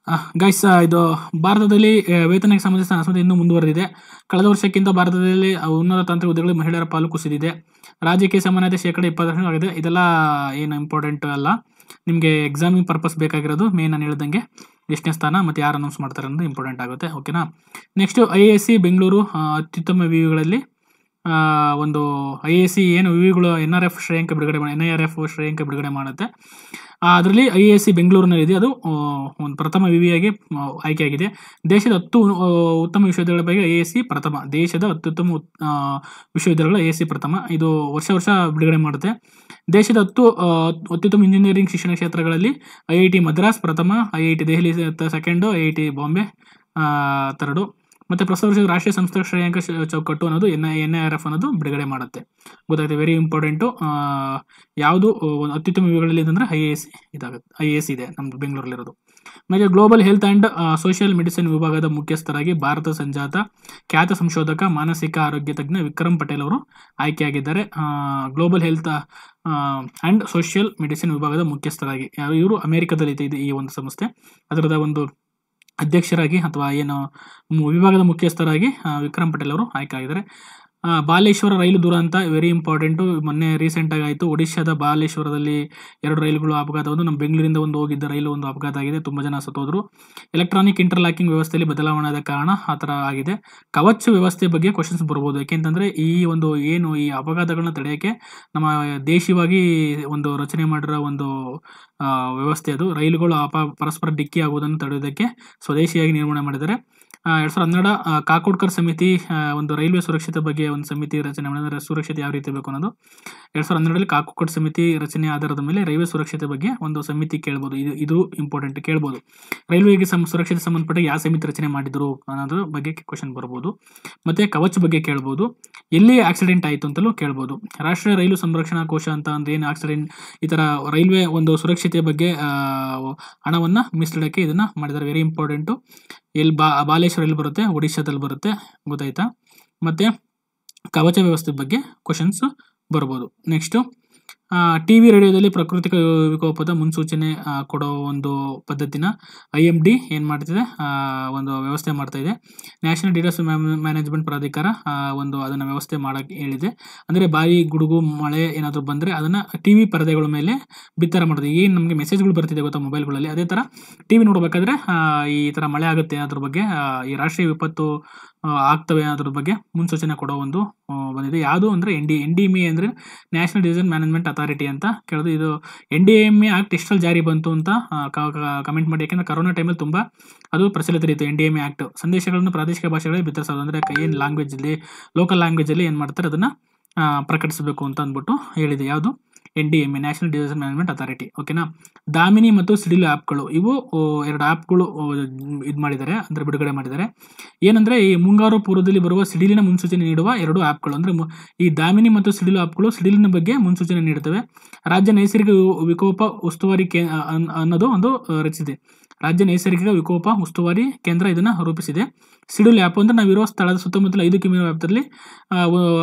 guys ಇದು ಭಾರತದಲ್ಲಿ ಆ, ವೇತನಕ್ಕೆ ಸಂಬಂಧಿಸಿದ ಅಸಮತೆ ಇನ್ನೂ ಮುಂದುವರೆದಿದೆ ಕಳೆದ ವರ್ಷಕ್ಕಿಂತ ಭಾರತದಲ್ಲಿ ಆ, ಉನ್ನತ ತಾಂತ್ರಿಕ ಹುದ್ದೆಗಳಲ್ಲಿ ಮಹಿಳೆಯರ ಪಾಲು ಕುಸಿದಿದೆ ರಾಜಕೀಯ ಸಮಾನತೆ ಶೇಕಡ ಇಪ್ಪತ್ತು ಆಗಿದೆ ಇದೆಲ್ಲ ಏನು ಇಂಪಾರ್ಟೆಂಟ್ ಅಲ್ಲ ನಿಮಗೆ ಎಕ್ಸಾಮಿಂಗ್ ಪರ್ಪಸ್ ಬೇಕಾಗಿರೋದು ಮೇನ್ ನಾನು ಹೇಳ್ದಂಗೆ ಎಷ್ಟನೇ ಸ್ಥಾನ ಮತ್ತು ಯಾರು ಅನೌನ್ಸ್ ಮಾಡ್ತಾರೆ ಅನ್ನೋದು ಇಂಪಾರ್ಟೆಂಟ್ ಆಗುತ್ತೆ ಓಕೆನಾ next I S C Bengaluru ಆ, ಅತ್ಯುತ್ತಮ ವಿವಿಗಳಲ್ಲಿ ಆ, ಒಂದು ಐ ಎಸ್ ಸಿ ಏನು ವಿವಿಗಳು ಎನ್ ಆರ್ ಎಫ್ ಶ್ರೇಯಾಂಕ ಬಿಡುಗಡೆ ಮಾಡಿ ಎನ್ ಐ ಆರ್ ಎಫ್ ಶ್ರೇಯಾಂಕ ಬಿಡುಗಡೆ ಮಾಡುತ್ತೆ ಅದರಲ್ಲಿ ಐ ಎಸ್ ಸಿ ಬೆಂಗಳೂರಿನಲ್ಲಿದೆ ಅದು ಆ, ಒಂದು ಪ್ರಥಮ ವಿವಿಯಾಗಿ ಆ, ಆಯ್ಕೆಯಾಗಿದೆ ದೇಶದ ಹತ್ತು ಆ, ಉತ್ತಮ ವಿಶ್ವವಿದ್ಯಾಲಯಗಳ ಬಗ್ಗೆ ಐ ಎಸ್ ಸಿ ಪ್ರಥಮ ದೇಶದ ಅತ್ಯುತ್ತಮ ಉತ್- ಆ, ವಿಶ್ವವಿದ್ಯಾಲಯಗಳ ಐ ಎಸ್ ಸಿ ಪ್ರಥಮ ಇದು ವರ್ಷ ವರ್ಷ ಬಿಡುಗಡೆ ಮಾಡುತ್ತೆ ದೇಶದ ಹತ್ತು ಆ, ಅತ್ಯುತ್ತಮ ಇಂಜಿನಿಯರಿಂಗ್ ಶಿಕ್ಷಣ ಕ್ಷೇತ್ರಗಳಲ್ಲಿ ಐ ಐ ಟಿ ಮದ್ರಾಸ್ ಪ್ರಥಮ I I T Delhi second I I T Bombay third ಮತ್ತು ಪ್ರಸ್ತುತ ವರ್ಷದ ರಾಷ್ಟ್ರೀಯ ಸಂಸ್ಥೆ ಶ್ರೇಯಾಂಕ ಶ- ಚೌಕಟ್ಟು ಅನ್ನೋದು N I N I R F ಅನ್ನೋದು ಬಿಡುಗಡೆ ಮಾಡುತ್ತೆ ಗೊತ್ತಾಗುತ್ತೆ ವೆರಿ ಇಂಪಾರ್ಟೆಂಟು ಯಾವುದು ಒಂದು ಅತ್ಯುತ್ತಮ ವಿಭಾಗಗಳಲ್ಲಿ ಇದಂದ್ರೆ ಐ ಎ ಎಸ್ ಇದಾಗುತ್ತೆ ಐ ಎ ಎಸ್ ಇದೆ ನಮ್ಮದು ಬೆಂಗಳೂರಲ್ಲಿರೋದು ಆಮೇಲೆ global health and social medicine ವಿಭಾಗದ ಮುಖ್ಯಸ್ಥರಾಗಿ ಭಾರತ ಸಂಜಾತ ಖ್ಯಾತ ಸಂಶೋಧಕ ಮಾನಸಿಕ ಆರೋಗ್ಯ ತಜ್ಞ ವಿಕ್ರಮ್ ಪಟೇಲ್ ಅವರು ಆಯ್ಕೆಯಾಗಿದ್ದಾರೆ global health and social medicine ವಿಭಾಗದ ಮುಖ್ಯಸ್ಥರಾಗಿ ಯಾರು ಇವರು ಅಮೆರಿಕದಲ್ಲಿ ಇದೆ ಈ ಒಂದು ಸಂಸ್ಥೆ ಅದರದ ಒಂದು ಅಧ್ಯಕ್ಷರಾಗಿ ಅಥವಾ ಏನು ಮು- ವಿಭಾಗದ ಮುಖ್ಯಸ್ಥರಾಗಿ ಆ, ವಿಕ್ರಮ್ ಪಟೇಲ್ ಅವರು ಆಯ್ಕೆ ಆಗಿದ್ದಾರೆ ಆ, ಬಾಲೇಶ್ವರ ರೈಲು ದುರಂತ ವೆರಿ ಇಂಪಾರ್ಟೆಂಟು ಮೊನ್ನೆ ರೀಸೆಂಟಾಗಿ ಆಯಿತು ಒಡಿಶಾದ ಬಾಲೇಶ್ವರದಲ್ಲಿ ಎರಡು ರೈಲುಗಳು ಅಪಘಾತ ಒಂದು ನಮ್ಮ ಬೆಂಗಳೂರಿಂದ ಒಂದು ಹೋಗಿದ್ದ ರೈಲು ಒಂದು ಅಪಘಾತ ಆಗಿದೆ ತುಂಬ ಜನ ಸತ್ತೋದ್ರು ಎಲೆಕ್ಟ್ರಾನಿಕ್ ಇಂಟರ್ಲಾಕಿಂಗ್ ವ್ಯವಸ್ಥೆಯಲ್ಲಿ ಬದಲಾವಣೆ ಆದ ಕಾರಣ ಆ ಥರ ಆಗಿದೆ ಕವಚ ವ್ಯವಸ್ಥೆ ಬಗ್ಗೆ ಕ್ವಶನ್ಸ್ ಬರ್ಬೋದು ಯಾಕೆಂತಂದರೆ ಈ ಒಂದು ಏನು ಈ ಅಪಘಾತಗಳನ್ನ ತಡೆಯೋಕ್ಕೆ ನಮ್ಮ ದೇಶೀಯವಾಗಿ ಒಂದು ರಚನೆ ಮಾಡಿರೋ ಒಂದು ಆ, ವ್ಯವಸ್ಥೆ ಅದು ರೈಲುಗಳು ಅಪ ಪರಸ್ಪರ ಡಿಕ್ಕಿ ಆಗುವುದನ್ನು ತಡೆಯೋದಕ್ಕೆ ಸ್ವದೇಶಿಯಾಗಿ ನಿರ್ಮಾಣ ಮಾಡಿದ್ದಾರೆ ಎರಡು ಸಾವಿರದ ಹನ್ನೆರಡು ಆ, ಕಾಕೋಡ್ಕರ್ ಸಮಿತಿ ಆ, ಒಂದು ರೈಲ್ವೆ ಸುರಕ್ಷತೆ ಬಗ್ಗೆ ಒಂದು ಸಮಿತಿ ರಚನೆ ಮಾಡಿದರೆ ಸುರಕ್ಷತೆ ಯಾವ ರೀತಿ ಬೇಕು ಅನ್ನೋದು ಎರಡು ಸಾವಿರದ ಹನ್ನೆರಡರಲ್ಲಿ ಕಾಕೋಡ್ಕರ್ ಸಮಿತಿ ರಚನೆ ಆಧಾರದ ಮೇಲೆ ರೈಲ್ವೆ ಸುರಕ್ಷತೆ ಬಗ್ಗೆ ಒಂದು ಸಮಿತಿ ಕೇಳ್ಬೋದು ಇದು ಇದು ಇಂಪಾರ್ಟೆಂಟ್ ಕೇಳ್ಬೋದು ರೈಲ್ವೆಗೆ ಸಂ ಸುರಕ್ಷತೆ ಸಂಬಂಧಪಟ್ಟ ಯಾವ ಸಮಿತಿ ರಚನೆ ಮಾಡಿದ್ರು ಅನ್ನೋದ್ರ ಬಗ್ಗೆ ಕ್ವಶನ್ ಬರ್ಬೋದು ಮತ್ತು ಕವಚ ಬಗ್ಗೆ ಕೇಳ್ಬೋದು ಎಲ್ಲಿ ಆಕ್ಸಿಡೆಂಟ್ ಆಯಿತು ಅಂತಲೂ ಕೇಳ್ಬೋದು ರಾಷ್ಟ್ರೀಯ ರೈಲು ಸಂರಕ್ಷಣಾ ಕೋಶ ಅಂತ ಅಂದ್ರೆ ಏನು ಆಕ್ಸಿಡೆಂಟ್ ಈ ಥರ ರೈಲ್ವೆ ಒಂದು ಸುರಕ್ಷತೆಯ ಬಗ್ಗೆ ಹಣವನ್ನು ಮೀಸಲಿಡೋಕ್ಕೆ ಇದನ್ನು ಮಾಡಿದ್ದಾರೆ ವೆರಿ ಇಂಪಾರ್ಟೆಂಟು ಎಲ್ಲಿ ಬಾ ಬಾಲೇಶ್ವರ ಎಲ್ಲಿ ಬರುತ್ತೆ ಒಡಿಶಾದಲ್ಲಿ ಬರುತ್ತೆ ಗೊತ್ತಾಯ್ತಾ ಮತ್ತು ಕವಚ ವ್ಯವಸ್ಥೆ ಬಗ್ಗೆ ಕ್ವಶನ್ಸ್ ಬರ್ಬೋದು ನೆಕ್ಸ್ಟು ಟಿ ವಿ ರೇಡಿಯೋದಲ್ಲಿ ಪ್ರಾಕೃತಿಕ ವಿಕೋಪದ ಮುನ್ಸೂಚನೆ ಆ, ಕೊಡೋ ಒಂದು ಪದ್ಧತಿನ ಐ ಎಮ್ ಡಿ ಏನು ಮಾಡ್ತಿದೆ ಆ, ಒಂದು ವ್ಯವಸ್ಥೆ ಮಾಡ್ತಾ ಇದೆ ನ್ಯಾಷನಲ್ ಡಿಸಾಸ್ಟರ್ ಮ್ಯಾನೇಜ್ಮೆಂಟ್ ಪ್ರಾಧಿಕಾರ ಆ, ಒಂದು ಅದನ್ನು ವ್ಯವಸ್ಥೆ ಮಾಡೋಕ್ಕೆ ಹೇಳಿದೆ ಅಂದರೆ ಬಾಯಿ ಗುಡುಗು ಮಳೆ ಏನಾದರೂ ಬಂದರೆ ಅದನ್ನು ಟಿ ವಿ ಪರದೆಗಳ ಮೇಲೆ ಬಿತ್ತರ ಮಾಡೋದು ಏನು ನಮಗೆ ಮೆಸೇಜ್ಗಳು ಬರ್ತಿದೆ ಗೊತ್ತಾ ಮೊಬೈಲ್ಗಳಲ್ಲಿ ಅದೇ ಥರ ಟಿ ವಿ ನೋಡಬೇಕಾದ್ರೆ ಆ, ಈ ಥರ ಮಳೆ ಆಗುತ್ತೆ ಅದ್ರ ಬಗ್ಗೆ ಆ, ಈ ರಾಷ್ಟ್ರೀಯ ವಿಪತ್ತು ಆ, ಆಗ್ತವೆ ಅದ್ರ ಬಗ್ಗೆ ಮುನ್ಸೂಚನೆ ಕೊಡೋ ಒಂದು ಆ, ಬಂದಿದೆ ಯಾವುದು ಅಂದರೆ N D N D M A ಅಂದರೆ ನ್ಯಾಷನಲ್ ಡಿಸಿಷನ್ ಮ್ಯಾನೇಜ್ಮೆಂಟ್ ಅಥಾರಿಟಿ ಅಂತ ಕೇಳೋದು ಇದು N D M A act ಎಷ್ಟರಲ್ಲಿ ಜಾರಿ ಬಂತು ಅಂತ ಕಮೆಂಟ್ ಮಾಡಿ ಯಾಕೆಂದರೆ ಕರೋನಾ ಟೈಮಲ್ಲಿ ತುಂಬ ಅದು ಪ್ರಚಲಿತರಿತ್ತು N D M A act ಸಂದೇಶಗಳನ್ನು ಪ್ರಾದೇಶಿಕ ಭಾಷೆಗಳಲ್ಲಿ ಬಿತ್ತರಿಸೋದು ಅಂದರೆ ಏನು ಲ್ಯಾಂಗ್ವೇಜಲ್ಲಿ ಲೋಕಲ್ ಲ್ಯಾಂಗ್ವೇಜಲ್ಲಿ ಏನು ಮಾಡ್ತಾರೆ ಅದನ್ನು ಪ್ರಕಟಿಸಬೇಕು ಅಂತ ಅಂದ್ಬಿಟ್ಟು ಹೇಳಿದೆ ಯಾವುದು N D M A national disaster management authority ಓಕೆನಾ ದಾಮಿನಿ ಮತ್ತು ಸಿಡಿಲು ಆ್ಯಪ್ಗಳು ಇವು ಓ, ಎರಡು ಆ್ಯಪ್ಗಳು ಇದು ಮಾಡಿದ್ದಾರೆ ಅಂದರೆ ಬಿಡುಗಡೆ ಮಾಡಿದ್ದಾರೆ ಏನಂದರೆ ಈ ಮುಂಗಾರು ಪೂರ್ವದಲ್ಲಿ ಬರುವ ಸಿಡಿಲಿನ ಮುನ್ಸೂಚನೆ ನೀಡುವ ಎರಡು ಆ್ಯಪ್ಗಳು ಅಂದರೆ ಈ ದಾಮಿನಿ ಮತ್ತು ಸಿಡಿಲು ಆ್ಯಪ್ಗಳು ಸಿಡಿಲಿನ ಬಗ್ಗೆ ಮುನ್ಸೂಚನೆ ನೀಡುತ್ತವೆ ರಾಜ್ಯ ನೈಸರ್ಗಿಕ ವಿ- ವಿಕೋಪ ಉಸ್ತುವಾರಿ ಕೇ ಅನ್- ಅನ್ನೋದು ಒಂದು ಆ, ರಚಿಸಿದೆ ರಾಜ್ಯ ನೈಸರ್ಗಿಕ ವಿಕೋಪ ಉಸ್ತುವಾರಿ ಕೇಂದ್ರ ಇದನ್ನು ರೂಪಿಸಿದೆ ಸಿಡಿಲು ಆ್ಯಪ್ ಅಂದರೆ ನಾವಿರೋ ಸ್ಥಳದ ಸುತ್ತಮುತ್ತಲ ಐದು ಕಿಮಿ ವ್ಯಾಪ್ತಿಯಲ್ಲಿ ಆ,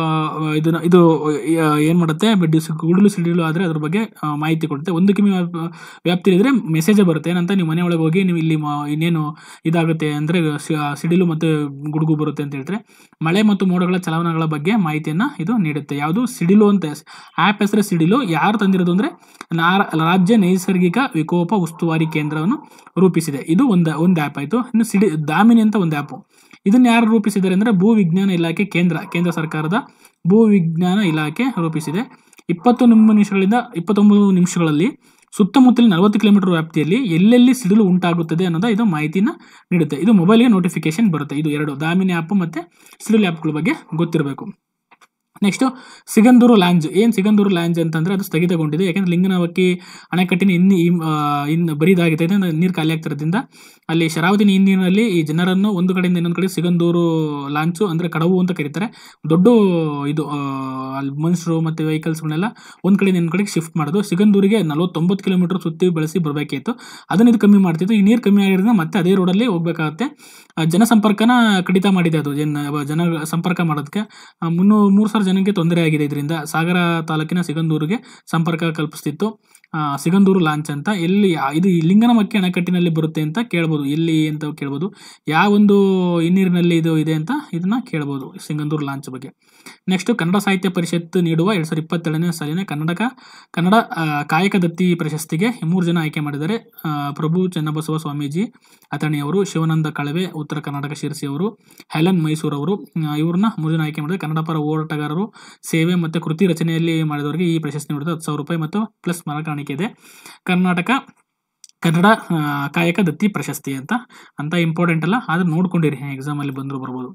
ವ- ಇದನ್ನ ಇದು ಏನು ಮಾಡುತ್ತೆ ಬಟ್ ಡಿಸ್- ಗುಡುಲು ಸಿಡಿಲು ಆದರೆ ಅದ್ರ ಬಗ್ಗೆ ಆ, ಮಾಹಿತಿ ಕೊಡುತ್ತೆ ಒಂದು ಕಿಮಿ ವ್ಯಾಪ್- ವ್ಯಾಪ್ತಿಲಿದ್ರೆ ಮೆಸೇಜೇ ಬರುತ್ತೆ ಏನಂತ ನೀವು ಮನೆ ಒಳಗೆ ಹೋಗಿ ನೀವು ಇಲ್ಲಿ ಮ- ಇನ್ನೇನು ಇದಾಗುತ್ತೆ ಅಂದರೆ ಸಿಡಿಲು ಮತ್ತು ಗುಡುಗು ಬರುತ್ತೆ ಅಂತ ಹೇಳ್ತಾರೆ ಮಳೆ ಮತ್ತು ಮೋಡಗಳ ಚಲನಗಳ ಬಗ್ಗೆ ಮಾಹಿತಿಯನ್ನು ಇದು ನೀಡುತ್ತೆ ಯಾವುದು ಸಿಡಿಲು ಅಂತ ಆ್ಯಪ್ ಹೆಸರು ಸಿಡಿಲು ಯಾರು ತಂದಿರೋದು ಅಂದರೆ ರಾಜ್ಯ ನೈಸರ್ಗಿಕ ವಿಕೋಪ ಉಸ್ತುವಾರಿ ಕೇಂದ್ರವನ್ನು ರೂಪಿಸಿದೆ ಇದು ಒಂದು ಒಂದು ಆ್ಯಪ್ ಆಯಿತು ಇನ್ನು ಸಿಡಿ ದಾಮಿನಿ ಅಂತ ಒಂದು ಆ್ಯಪು ಇದನ್ನು ಯಾರು ರೂಪಿಸಿದ್ದಾರೆ ಅಂದರೆ ಭೂ ವಿಜ್ಞಾನ ಇಲಾಖೆ ಕೇಂದ್ರ ಕೇಂದ್ರ ಸರ್ಕಾರದ ಭೂ ವಿಜ್ಞಾನ ಇಲಾಖೆ ರೂಪಿಸಿದೆ ಇಪ್ಪತ್ತು ನಿಮಿಷಗಳಿಂದ ಇಪ್ಪತ್ತೊಂಬತ್ತು ನಿಮಿಷಗಳಲ್ಲಿ ಸುತ್ತಮುತ್ತಲಿನ ನಲವತ್ತು ಕಿಲೋಮೀಟರ್ ವ್ಯಾಪ್ತಿಯಲ್ಲಿ ಎಲ್ಲೆಲ್ಲಿ ಸಿಡಿಲು ಉಂಟಾಗುತ್ತದೆ ಅನ್ನೋದ ಇದು ಮಾಹಿತಿನ ನೀಡುತ್ತೆ ಇದು ಮೊಬೈಲ್ಗೆ ನೋಟಿಫಿಕೇಶನ್ ಬರುತ್ತೆ ಇದು ಎರಡು ದಾಮಿನಿ ಆ್ಯಪ್ ಮತ್ತು ಸಿಡಿಲು ಆ್ಯಪ್ಗಳ ಬಗ್ಗೆ ಗೊತ್ತಿರಬೇಕು ನೆಕ್ಸ್ಟು ಸಿಗಂದೂರು ಲ್ಯಾಂಜ್ ಏನು ಸಿಗಂದೂರು ಲ್ಯಾಂಜ್ ಅಂತಂದರೆ ಅದು ಸ್ಥಗಿತಗೊಂಡಿದೆ ಯಾಕೆಂದರೆ ಲಿಂಗನವಕ್ಕಿ ಅಣೆಕಟ್ಟಿನ ಇನ್ನು ಇನ್ನು ಬರಿದಾಗಿದೆ ನೀರು ಖಾಲಿ ಆಗ್ತಿರೋದ್ರಿಂದ ಅಲ್ಲಿ ಶರಾವತಿ ನೀರಿನಲ್ಲಿ ಈ ಜನರನ್ನು ಒಂದು ಕಡೆಯಿಂದ ಇನ್ನೊಂದು ಕಡೆ ಸಿಗಂದೂರು ಲಾಂಚು ಅಂದರೆ ಕಡವು ಅಂತ ಕರೀತಾರೆ ದೊಡ್ಡ ಇದು ಆ, ಅಲ್ಲಿ ಮನುಷ್ಯರು ಮತ್ತು ವೆಹಿಕಲ್ಸ್ಗಳನ್ನೆಲ್ಲ ಒಂದು ಕಡೆಯಿಂದ ಇನ್ನೊಂದು ಕಡೆಗೆ ಶಿಫ್ಟ್ ಮಾಡೋದು ಸಿಗಂದೂರಿಗೆ ನಲವತ್ತೊಂಬತ್ತು ಕಿಲೋಮೀಟರ್ ಸುತ್ತಿ ಬೆಳೆಸಿ ಬರಬೇಕಿತ್ತು ಅದನ್ನು ಇದು ಕಮ್ಮಿ ಮಾಡ್ತಿತ್ತು ಈ ನೀರು ಕಮ್ಮಿ ಆಗಿರೋದ್ರಿಂದ ಮತ್ತೆ ಅದೇ ರೋಡಲ್ಲಿ ಹೋಗ್ಬೇಕಾಗತ್ತೆ ಆ, ಜನಸಂಪರ್ಕನ ಕಡಿತ ಮಾಡಿದೆ ಅದು ಜನ ಜನ ಸಂಪರ್ಕ ಮಾಡೋದಕ್ಕೆ ಆ, ಮುನ್ನೂ ಮೂರು ಸಾವಿರ ಜನಕ್ಕೆ ತೊಂದರೆ ಆಗಿದೆ ಇದರಿಂದ ಸಾಗರ ತಾಲೂಕಿನ ಸಿಗಂದೂರಿಗೆ ಸಂಪರ್ಕ ಕಲ್ಪಿಸ್ತಿತ್ತು ಆ, ಸಿಗಂದೂರು ಲಾಂಚ್ ಅಂತ ಎಲ್ಲಿ ಆ- ಇದು ಈ ಲಿಂಗನಮಕ್ಕಿ ಅಣೆಕಟ್ಟಿನಲ್ಲಿ ಬರುತ್ತೆ ಅಂತ ಕೇಳ್ಬೋದು ಎಲ್ಲಿ ಅಂತ ಕೇಳ್ಬೋದು ಯಾವ ಒಂದು ಹಿನ್ನೀರಿನಲ್ಲಿ ಇದು ಇದೆ ಅಂತ ಇದನ್ನ ಕೇಳ್ಬೋದು ಸಿಗಂದೂರು ಲಾಂಚ್ ಬಗ್ಗೆ ನೆಕ್ಸ್ಟ್ ಕನ್ನಡ ಸಾಹಿತ್ಯ ಪರಿಷತ್ ನೀಡುವ ಎರಡ್ ಸಾವಿರದ ಇಪ್ಪತ್ತೆರಡನೇ ಸಾಲಿನ ಕನ್ನಡಕ ಕನ್ನಡ ಆ, ಕಾಯಕ ದತ್ತಿ ಪ್ರಶಸ್ತಿಗೆ ಮೂರು ಜನ ಆಯ್ಕೆ ಮಾಡಿದ್ದಾರೆ ಆ, ಪ್ರಭು ಚನ್ನಬಸವ ಸ್ವಾಮೀಜಿ ಅಥಣಿಯವರು ಶಿವಾನಂದ ಕಳವೆ ಉತ್ತರ ಕರ್ನಾಟಕ ಶಿರಸಿ ಅವರು ಹೆಲನ್ ಮೈಸೂರು ಅವರು ಆ, ಇವ್ರನ್ನ ಮೂರು ಜನ ಆಯ್ಕೆ ಮಾಡಿದ್ದಾರೆ ಕನ್ನಡ ಪರ ಹೋರಾಟಗಾರರು ಸೇವೆ ಮತ್ತು ಕೃತಿ ರಚನೆಯಲ್ಲಿ ಮಾಡಿದವರಿಗೆ ಈ ಪ್ರಶಸ್ತಿ ನೀಡುತ್ತೆ ಹತ್ತು ಸಾವಿರ ರೂಪಾಯಿ ಮತ್ತು ಪ್ಲಸ್ ಮರ ಕಾಣಿಕೆ ಇದೆ ಕರ್ನಾಟಕ ಕನ್ನಡ ಆ, ಕಾಯಕ ದತ್ತಿ ಪ್ರಶಸ್ತಿ ಅಂತ ಅಂತ ಇಂಪಾರ್ಟೆಂಟ್ ಅಲ್ಲ ಆದ್ರೆ ನೋಡ್ಕೊಂಡಿರಿ ಎಕ್ಸಾಮಲ್ಲಿ ಬಂದರೂ ಬರ್ಬೋದು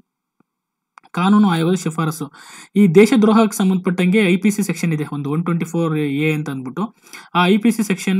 ಕಾನೂನು ಆಯೋಗದ ಶಿಫಾರಸು ಈ ದೇಶದ್ರೋಹಕ್ಕೆ ಸಂಬಂಧಪಟ್ಟಂಗೆ ಐ ಪಿ ಸಿ ಸೆಕ್ಷನ್ ಇದೆ ಒಂದು ಒನ್ ಟ್ವೆಂಟಿ ಫೋರ್ ಎ ಅಂತ ಅಂದ್ಬಿಟ್ಟು ಆ ಐ ಪಿ ಸಿ ಸೆಕ್ಷನ್ನ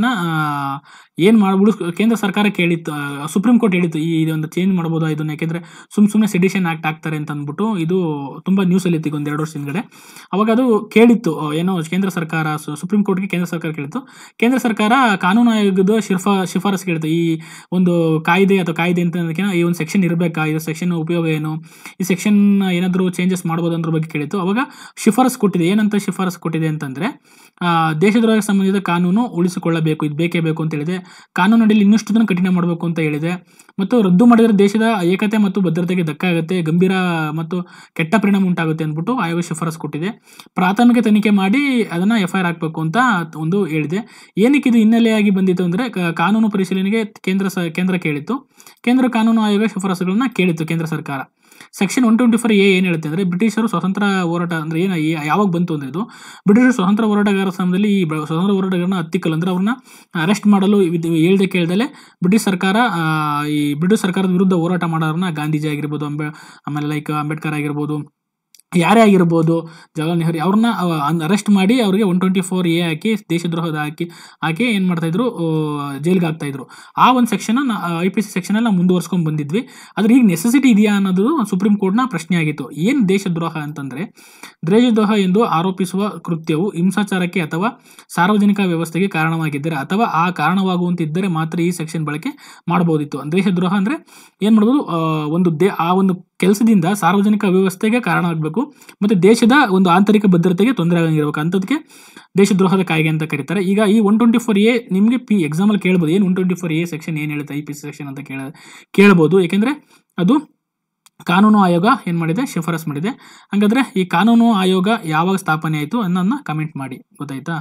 ಏನು ಮಾಡಿ ಕೇಂದ್ರ ಸರ್ಕಾರ ಕೇಳಿತ್ತು ಆ, ಸುಪ್ರೀಂ ಕೋರ್ಟ್ ಹೇಳಿತ್ತು ಈ ಇದೊಂದು ಚೇಂಜ್ ಮಾಡ್ಬೋದಾ ಇದನ್ನ ಯಾಕೆಂದರೆ ಸುಮ್ ಸುಮ್ಮನೆ ಸೆಡಿಷನ್ ಆಕ್ಟ್ ಆಗ್ತಾರೆ ಅಂತ ಅಂದ್ಬಿಟ್ಟು ಇದು ತುಂಬ ನ್ಯೂಸಲ್ಲಿ ಇತ್ತು ಒಂದು ಎರಡು ವರ್ಷ ಹಿಂದ್ಗಡೆ ಅವಾಗ ಅದು ಕೇಳಿತ್ತು ಆ, ಏನೋ ಕೇಂದ್ರ ಸರ್ಕಾರ ಸು- ಸುಪ್ರೀಂ ಕೋರ್ಟ್ಗೆ ಕೇಂದ್ರ ಸರ್ಕಾರ ಕೇಳಿತ್ತು ಕೇಂದ್ರ ಸರ್ಕಾರ ಕಾನೂನು ಆಯೋಗದ ಶಿಫಾ ಶಿಫಾರಸು ಕೇಳಿತು ಈ ಒಂದು ಕಾಯ್ದೆ ಅಥವಾ ಕಾಯ್ದೆ ಅಂತ ಅನ್ನೋದಕ್ಕಿಂತ ಈ ಒಂದು ಸೆಕ್ಷನ್ ಇರಬೇಕಾ ಇದು ಸೆಕ್ಷನ್ ಉಪಯೋಗ ಏನು ಈ ಸೆಕ್ಷನ್ ಏನಾದರೂ ಚೇಂಜಸ್ ಮಾಡ್ಬೋದು ಅನ್ನೋದ್ರ ಬಗ್ಗೆ ಕೇಳಿತ್ತು ಅವಾಗ ಶಿಫಾರಸು ಕೊಟ್ಟಿದೆ ಏನಂತ ಶಿಫಾರಸು ಕೊಟ್ಟಿದೆ ಅಂತಂದರೆ ದೇಶದ್ರೋಹಕ್ಕೆ ಸಂಬಂಧಿಸಿದ ಕಾನೂನು ಉಳಿಸಿಕೊಳ್ಳಬೇಕು ಇದು ಬೇಕೇ ಬೇಕು ಅಂತ ಹೇಳಿದೆ ಕಾನೂನು ಅಡಿಯಲ್ಲಿ ಇನ್ನಷ್ಟು ದಿನ ಕಠಿಣ ಮಾಡಬೇಕು ಅಂತ ಹೇಳಿದೆ ಮತ್ತು ರದ್ದು ಮಾಡಿದರೆ ದೇಶದ ಏಕತೆ ಮತ್ತು ಭದ್ರತೆಗೆ ಧಕ್ಕೆ ಆಗುತ್ತೆ ಗಂಭೀರ ಮತ್ತು ಕೆಟ್ಟ ಪರಿಣಾಮ ಉಂಟಾಗುತ್ತೆ ಅಂದ್ಬಿಟ್ಟು ಆಯೋಗ ಶಿಫಾರಸು ಕೊಟ್ಟಿದೆ ಪ್ರಾಥಮಿಕ ತನಿಖೆ ಮಾಡಿ ಅದನ್ನು ಎಫ್ ಐ ಆರ್ ಹಾಕಬೇಕು ಅಂತ ಒಂದು ಹೇಳಿದೆ ಏನಕ್ಕೆ ಇದು ಹಿನ್ನೆಲೆಯಾಗಿ ಬಂದಿತ್ತು ಅಂದರೆ ಕಾನೂನು ಪರಿಶೀಲನೆಗೆ ಕೇಂದ್ರ ಸ ಕೇಂದ್ರ ಕೇಳಿತ್ತು ಕೇಂದ್ರ ಕಾನೂನು ಆಯೋಗ ಶಿಫಾರಸುಗಳನ್ನ ಕೇಳಿತ್ತು ಕೇಂದ್ರ ಸರ್ಕಾರ section one twenty four A ಏನು ಹೇಳುತ್ತೆ ಅಂದರೆ ಬ್ರಿಟಿಷರು ಸ್ವತಂತ್ರ ಹೋರಾಟ ಅಂದರೆ ಏನು ಈ- ಯಾವಾಗ ಬಂತು ಅಂದರೆ ಇದು ಬ್ರಿಟಿಷರು ಸ್ವತಂತ್ರ ಹೋರಾಟಗಾರ ಸಮಯದಲ್ಲಿ ಈ ಬ- ಸ್ವತಂತ್ರ ಹೋರಾಟಗಾರನ ಹತ್ತಿಕ್ಕಲು ಅಂದರೆ ಅವ್ರನ್ನ ಅರೆಸ್ಟ್ ಮಾಡಲು ಇದು ಹೇಳ್ದೆ ಕೇಳ್ದಲೆ ಬ್ರಿಟಿಷ್ ಸರ್ಕಾರ ಆ, ಈ ಬ್ರಿಟಿಷ್ ಸರ್ಕಾರದ ವಿರುದ್ಧ ಹೋರಾಟ ಮಾಡೋರನ್ನ ಗಾಂಧೀಜಿ ಆಗಿರ್ಬೋದು ಅಂಬೆ ಆಮೇಲೆ ಲೈಕ್ ಅಂಬೇಡ್ಕರ್ ಆಗಿರ್ಬೋದು ಯಾರೇ ಆಗಿರ್ಬೋದು ಜವಾಹರ್ಲಾಲ್ ನೆಹರು ಅವ್ರನ್ನ ಅರೆಸ್ಟ್ ಮಾಡಿ ಅವರಿಗೆ ಒನ್ ಟ್ವೆಂಟಿ ಫೋರ್ ಎ ಹಾಕಿ ದೇಶದ್ರೋಹದ ಹಾಕಿ ಹಾಕಿ ಏನು ಮಾಡ್ತಾಯಿದ್ರು ಜೈಲಿಗೆ ಹಾಕ್ತಾಯಿದ್ರು ಆ ಒಂದು ಸೆಕ್ಷನ್ ಐ ಪಿ ಸಿ ಸೆಕ್ಷನಲ್ಲಿ ನಾವು ಮುಂದುವರ್ಸ್ಕೊಂಡು ಬಂದಿದ್ವಿ ಆದ್ರೆ ಈಗ ನೆಸೆಸಿಟಿ ಇದೆಯಾ ಅನ್ನೋದು ಸುಪ್ರೀಂ ಕೋರ್ಟ್ನ ಪ್ರಶ್ನೆ ಆಗಿತ್ತು ಏನು ದೇಶದ್ರೋಹ ಅಂತಂದರೆ ದೇಶದ್ರೋಹ ಎಂದು ಆರೋಪಿಸುವ ಕೃತ್ಯವು ಹಿಂಸಾಚಾರಕ್ಕೆ ಅಥವಾ ಸಾರ್ವಜನಿಕ ವ್ಯವಸ್ಥೆಗೆ ಕಾರಣವಾಗಿದ್ದರೆ ಅಥವಾ ಆ ಕಾರಣವಾಗುವಂತಿದ್ದರೆ ಮಾತ್ರ ಈ ಸೆಕ್ಷನ್ ಬಳಕೆ ಮಾಡಬಹುದಿತ್ತು ದೇಶದ್ರೋಹ ಅಂದರೆ ಏನು ಮಾಡ್ಬೋದು ಆ, ಒಂದು ದೇ ಆ ಒಂದು ಕೆಲಸದಿಂದ ಸಾರ್ವಜನಿಕ ವ್ಯವಸ್ಥೆಗೆ ಕಾರಣ ಆಗಬೇಕು ಮತ್ತು ದೇಶದ ಒಂದು ಆಂತರಿಕ ಭದ್ರತೆಗೆ ತೊಂದರೆ ಆಗಂಗಿರ್ಬೇಕು ಅಂಥದಕ್ಕೆ ದೇಶದ್ರೋಹದ ಕಾಯ್ದೆ ಅಂತ ಕರೀತಾರೆ ಈಗ ಈ ಒನ್ ಟ್ವೆಂಟಿ ಫೋರ್ ಎ ನಿಮಗೆ ಪಿ ಎಕ್ಸಾಮಲ್ಲಿ ಕೇಳ್ಬೋದು ಏನು one twenty four A section ಏನು ಹೇಳುತ್ತೆ ಐ ಪಿ ಸಿ ಸೆಕ್ಷನ್ ಅಂತ ಕೇಳ ಕೇಳ್ಬೋದು ಏಕೆಂದರೆ ಅದು ಕಾನೂನು ಆಯೋಗ ಏನು ಮಾಡಿದೆ ಶಿಫಾರಸ್ ಮಾಡಿದೆ ಹಾಗಾದರೆ ಈ ಕಾನೂನು ಆಯೋಗ ಯಾವಾಗ ಸ್ಥಾಪನೆ ಆಯಿತು ಅನ್ನೋದನ್ನ ಕಮೆಂಟ್ ಮಾಡಿ ಗೊತ್ತಾಯ್ತಾ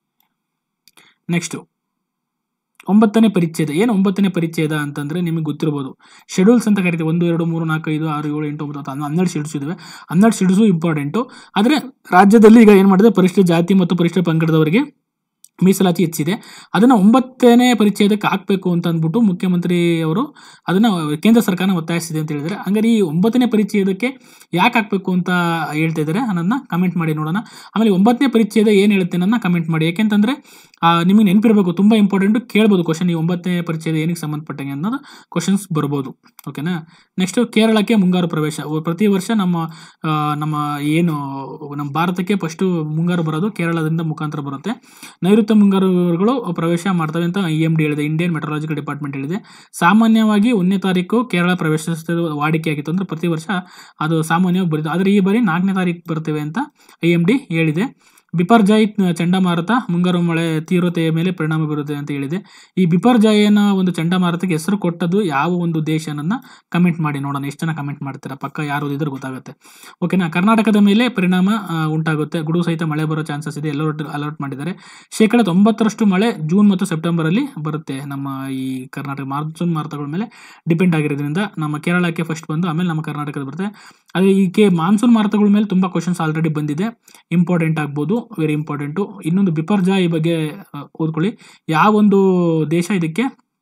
ನೆಕ್ಸ್ಟು ಒಂಬತ್ತನೇ ಪರಿಚ್ಛೇದ ಏನು ಒಂಬತ್ತನೇ ಪರಿಚ್ಛೇದ ಅಂತಂದರೆ ನಿಮಗೆ ಗೊತ್ತಿರ್ಬೋದು ಶೆಡ್ಯೂಲ್ಸ್ ಅಂತ ಕರಿತೀವಿ ಒಂದು ಎರಡು ಮೂರು ನಾಲ್ಕು ಐದು ಆರು ಏಳು ಎಂಟು ಒಂಬತ್ತು ಹತ್ತು ಹನ್ನೊಂದು ಹನ್ನೆರಡು ಶೆಡ್ಯೂಲ್ಸ್ ಇದಾವೆ ಹನ್ನೆರಡು ಶೆಡ್ಯೂಲ್ಸು ಇಂಪಾರ್ಟೆಂಟು ಆದರೆ ರಾಜ್ಯದಲ್ಲಿ ಈಗ ಏನು ಮಾಡಿದೆ ಪರಿಶಿಷ್ಟ ಜಾತಿ ಮತ್ತು ಪರಿಶಿಷ್ಟ ಪಂಗಡದವರಿಗೆ ಮೀಸಲಾತಿ ಹೆಚ್ಚಿದೆ ಅದನ್ನು ಒಂಬತ್ತನೇ ಪರಿಚಯದಕ್ಕೆ ಹಾಕಬೇಕು ಅಂತ ಅಂದ್ಬಿಟ್ಟು ಮುಖ್ಯಮಂತ್ರಿ ಅವರು ಅದನ್ನು ಕೇಂದ್ರ ಸರ್ಕಾರ ಒತ್ತಾಯಿಸಿದೆ ಅಂತ ಹೇಳಿದರೆ ಹಂಗಾರೆ ಈ ಒಂಬತ್ತನೇ ಪರಿಚಯದಕ್ಕೆ ಯಾಕೆ ಹಾಕಬೇಕು ಅಂತ ಹೇಳ್ತಾ ಇದ್ದಾರೆ ಅನ್ನೋದನ್ನ ಕಮೆಂಟ್ ಮಾಡಿ ನೋಡೋಣ ಆಮೇಲೆ ಒಂಬತ್ತನೇ ಪರಿಚಯದ ಏನು ಹೇಳುತ್ತೆ ನನ್ನ ಕಮೆಂಟ್ ಮಾಡಿ ಯಾಕೆಂತಂದರೆ ನಿಮಗೆ ನೆನಪಿರಬೇಕು ತುಂಬ ಇಂಪಾರ್ಟೆಂಟು ಕೇಳ್ಬೋದು ಕ್ವಶನ್ ಈ ಒಂಬತ್ತನೇ ಪರಿಚಯದ ಏನಕ್ಕೆ ಸಂಬಂಧಪಟ್ಟಂಗೆ ಅನ್ನೋದು ಕ್ವಶನ್ಸ್ ಬರ್ಬೋದು ಓಕೆನಾ ನೆಕ್ಸ್ಟು ಕೇರಳಕ್ಕೆ ಮುಂಗಾರು ಪ್ರವೇಶ ಒ- ಪ್ರತಿ ವರ್ಷ ನಮ್ಮ ಆ, ನಮ್ಮ ಏನು ನಮ್ಮ ಭಾರತಕ್ಕೆ ಫಸ್ಟು ಮುಂಗಾರು ಬರೋದು ಕೇರಳದಿಂದ ಮುಖಾಂತರ ಬರುತ್ತೆ ನೈಋತ್ಯ ಮುಂಗಾರುಗಳು ಪ್ರವೇಶ ಮಾಡ್ತವೆ ಅಂತ ಇ ಎಮ್ ಡಿ ಹೇಳಿದೆ ಇಂಡಿಯನ್ ಮೆಟ್ರಾಲಜಿಕಲ್ ಡಿಪಾರ್ಟ್ಮೆಂಟ್ ಹೇಳಿದೆ ಸಾಮಾನ್ಯವಾಗಿ ಒಂದನೇ ತಾರೀಕು ಕೇರಳ ಪ್ರವೇಶಿಸುತ್ತದೆ ವಾಡಿಕೆಯಾಗಿತ್ತು ಅಂದರೆ ಪ್ರತಿ ವರ್ಷ ಅದು ಸಾಮಾನ್ಯವಾಗಿ ಬರುತ್ತೆ ಆದರೆ ಈ ಬಾರಿ ನಾಲ್ಕನೇ ತಾರೀಕು ಬರ್ತೇವೆ ಅಂತ ಐ ಎಮ್ ಡಿ ಹೇಳಿದೆ ಬಿಪರ್ಜಾಯ್ ಚಂಡಮಾರುತ ಮುಂಗಾರು ಮಳೆ ತೀವ್ರತೆಯ ಮೇಲೆ ಪರಿಣಾಮ ಬೀರುತ್ತೆ ಅಂತ ಹೇಳಿದೆ ಈ ಬಿಪರ್ಜಾಯ್ ಅನ್ನೋ ಒಂದು ಚಂಡಮಾರುತಕ್ಕೆ ಹೆಸರು ಕೊಟ್ಟದ್ದು ಯಾವ ಒಂದು ದೇಶ ಅನ್ನೋದನ್ನ ಕಮೆಂಟ್ ಮಾಡಿ ನೋಡೋಣ ಎಷ್ಟು ಜನ ಕಮೆಂಟ್ ಮಾಡ್ತೀರಾ ಪಕ್ಕ ಯಾರು ಓದಿದ್ರೆ ಗೊತ್ತಾಗುತ್ತೆ ಓಕೆನಾ ಕರ್ನಾಟಕದ ಮೇಲೆ ಪರಿಣಾಮ ಆ, ಉಂಟಾಗುತ್ತೆ ಗುಡುಗು ಸಹಿತ ಮಳೆ ಬರೋ ಚಾನ್ಸಸ್ ಇದೆ ಅಲರ್ಟ್ ಅಲರ್ಟ್ ಮಾಡಿದ್ದಾರೆ ಶೇಕಡ ತೊಂಬತ್ತರಷ್ಟು ಮಳೆ ಜೂನ್ ಮತ್ತು ಸೆಪ್ಟೆಂಬರಲ್ಲಿ ಬರುತ್ತೆ ನಮ್ಮ ಈ ಕರ್ನಾಟಕ ಮಾನ್ಸೂನ್ ಮಾರುತಗಳ ಮೇಲೆ ಡಿಪೆಂಡ್ ಆಗಿರೋದ್ರಿಂದ ನಮ್ಮ ಕೇರಳಕ್ಕೆ ಫಸ್ಟ್ ಬಂದು ಆಮೇಲೆ ನಮ್ಮ ಕರ್ನಾಟಕದ ಬರುತ್ತೆ ಅದೇ ಈ ಕೆ ಮಾನ್ಸೂನ್ ಮಾರುತಗಳ ಮೇಲೆ ತುಂಬ ಕ್ವಶನ್ಸ್ ಆಲ್ರೆಡಿ ಬಂದಿದೆ ಇಂಪಾರ್ಟೆಂಟ್ ಆಗ್ಬೋದು ವೆರಿ ಇಂಪಾರ್ಟೆಂಟು ಇನ್ನೊಂದು ಬಿಪರ್ಜಾಯ್ ಬಗ್ಗೆ ಆ, ಓದ್ಕೊಳ್ಳಿ ಯಾವೊಂದು ದೇಶ ಇದಕ್ಕೆ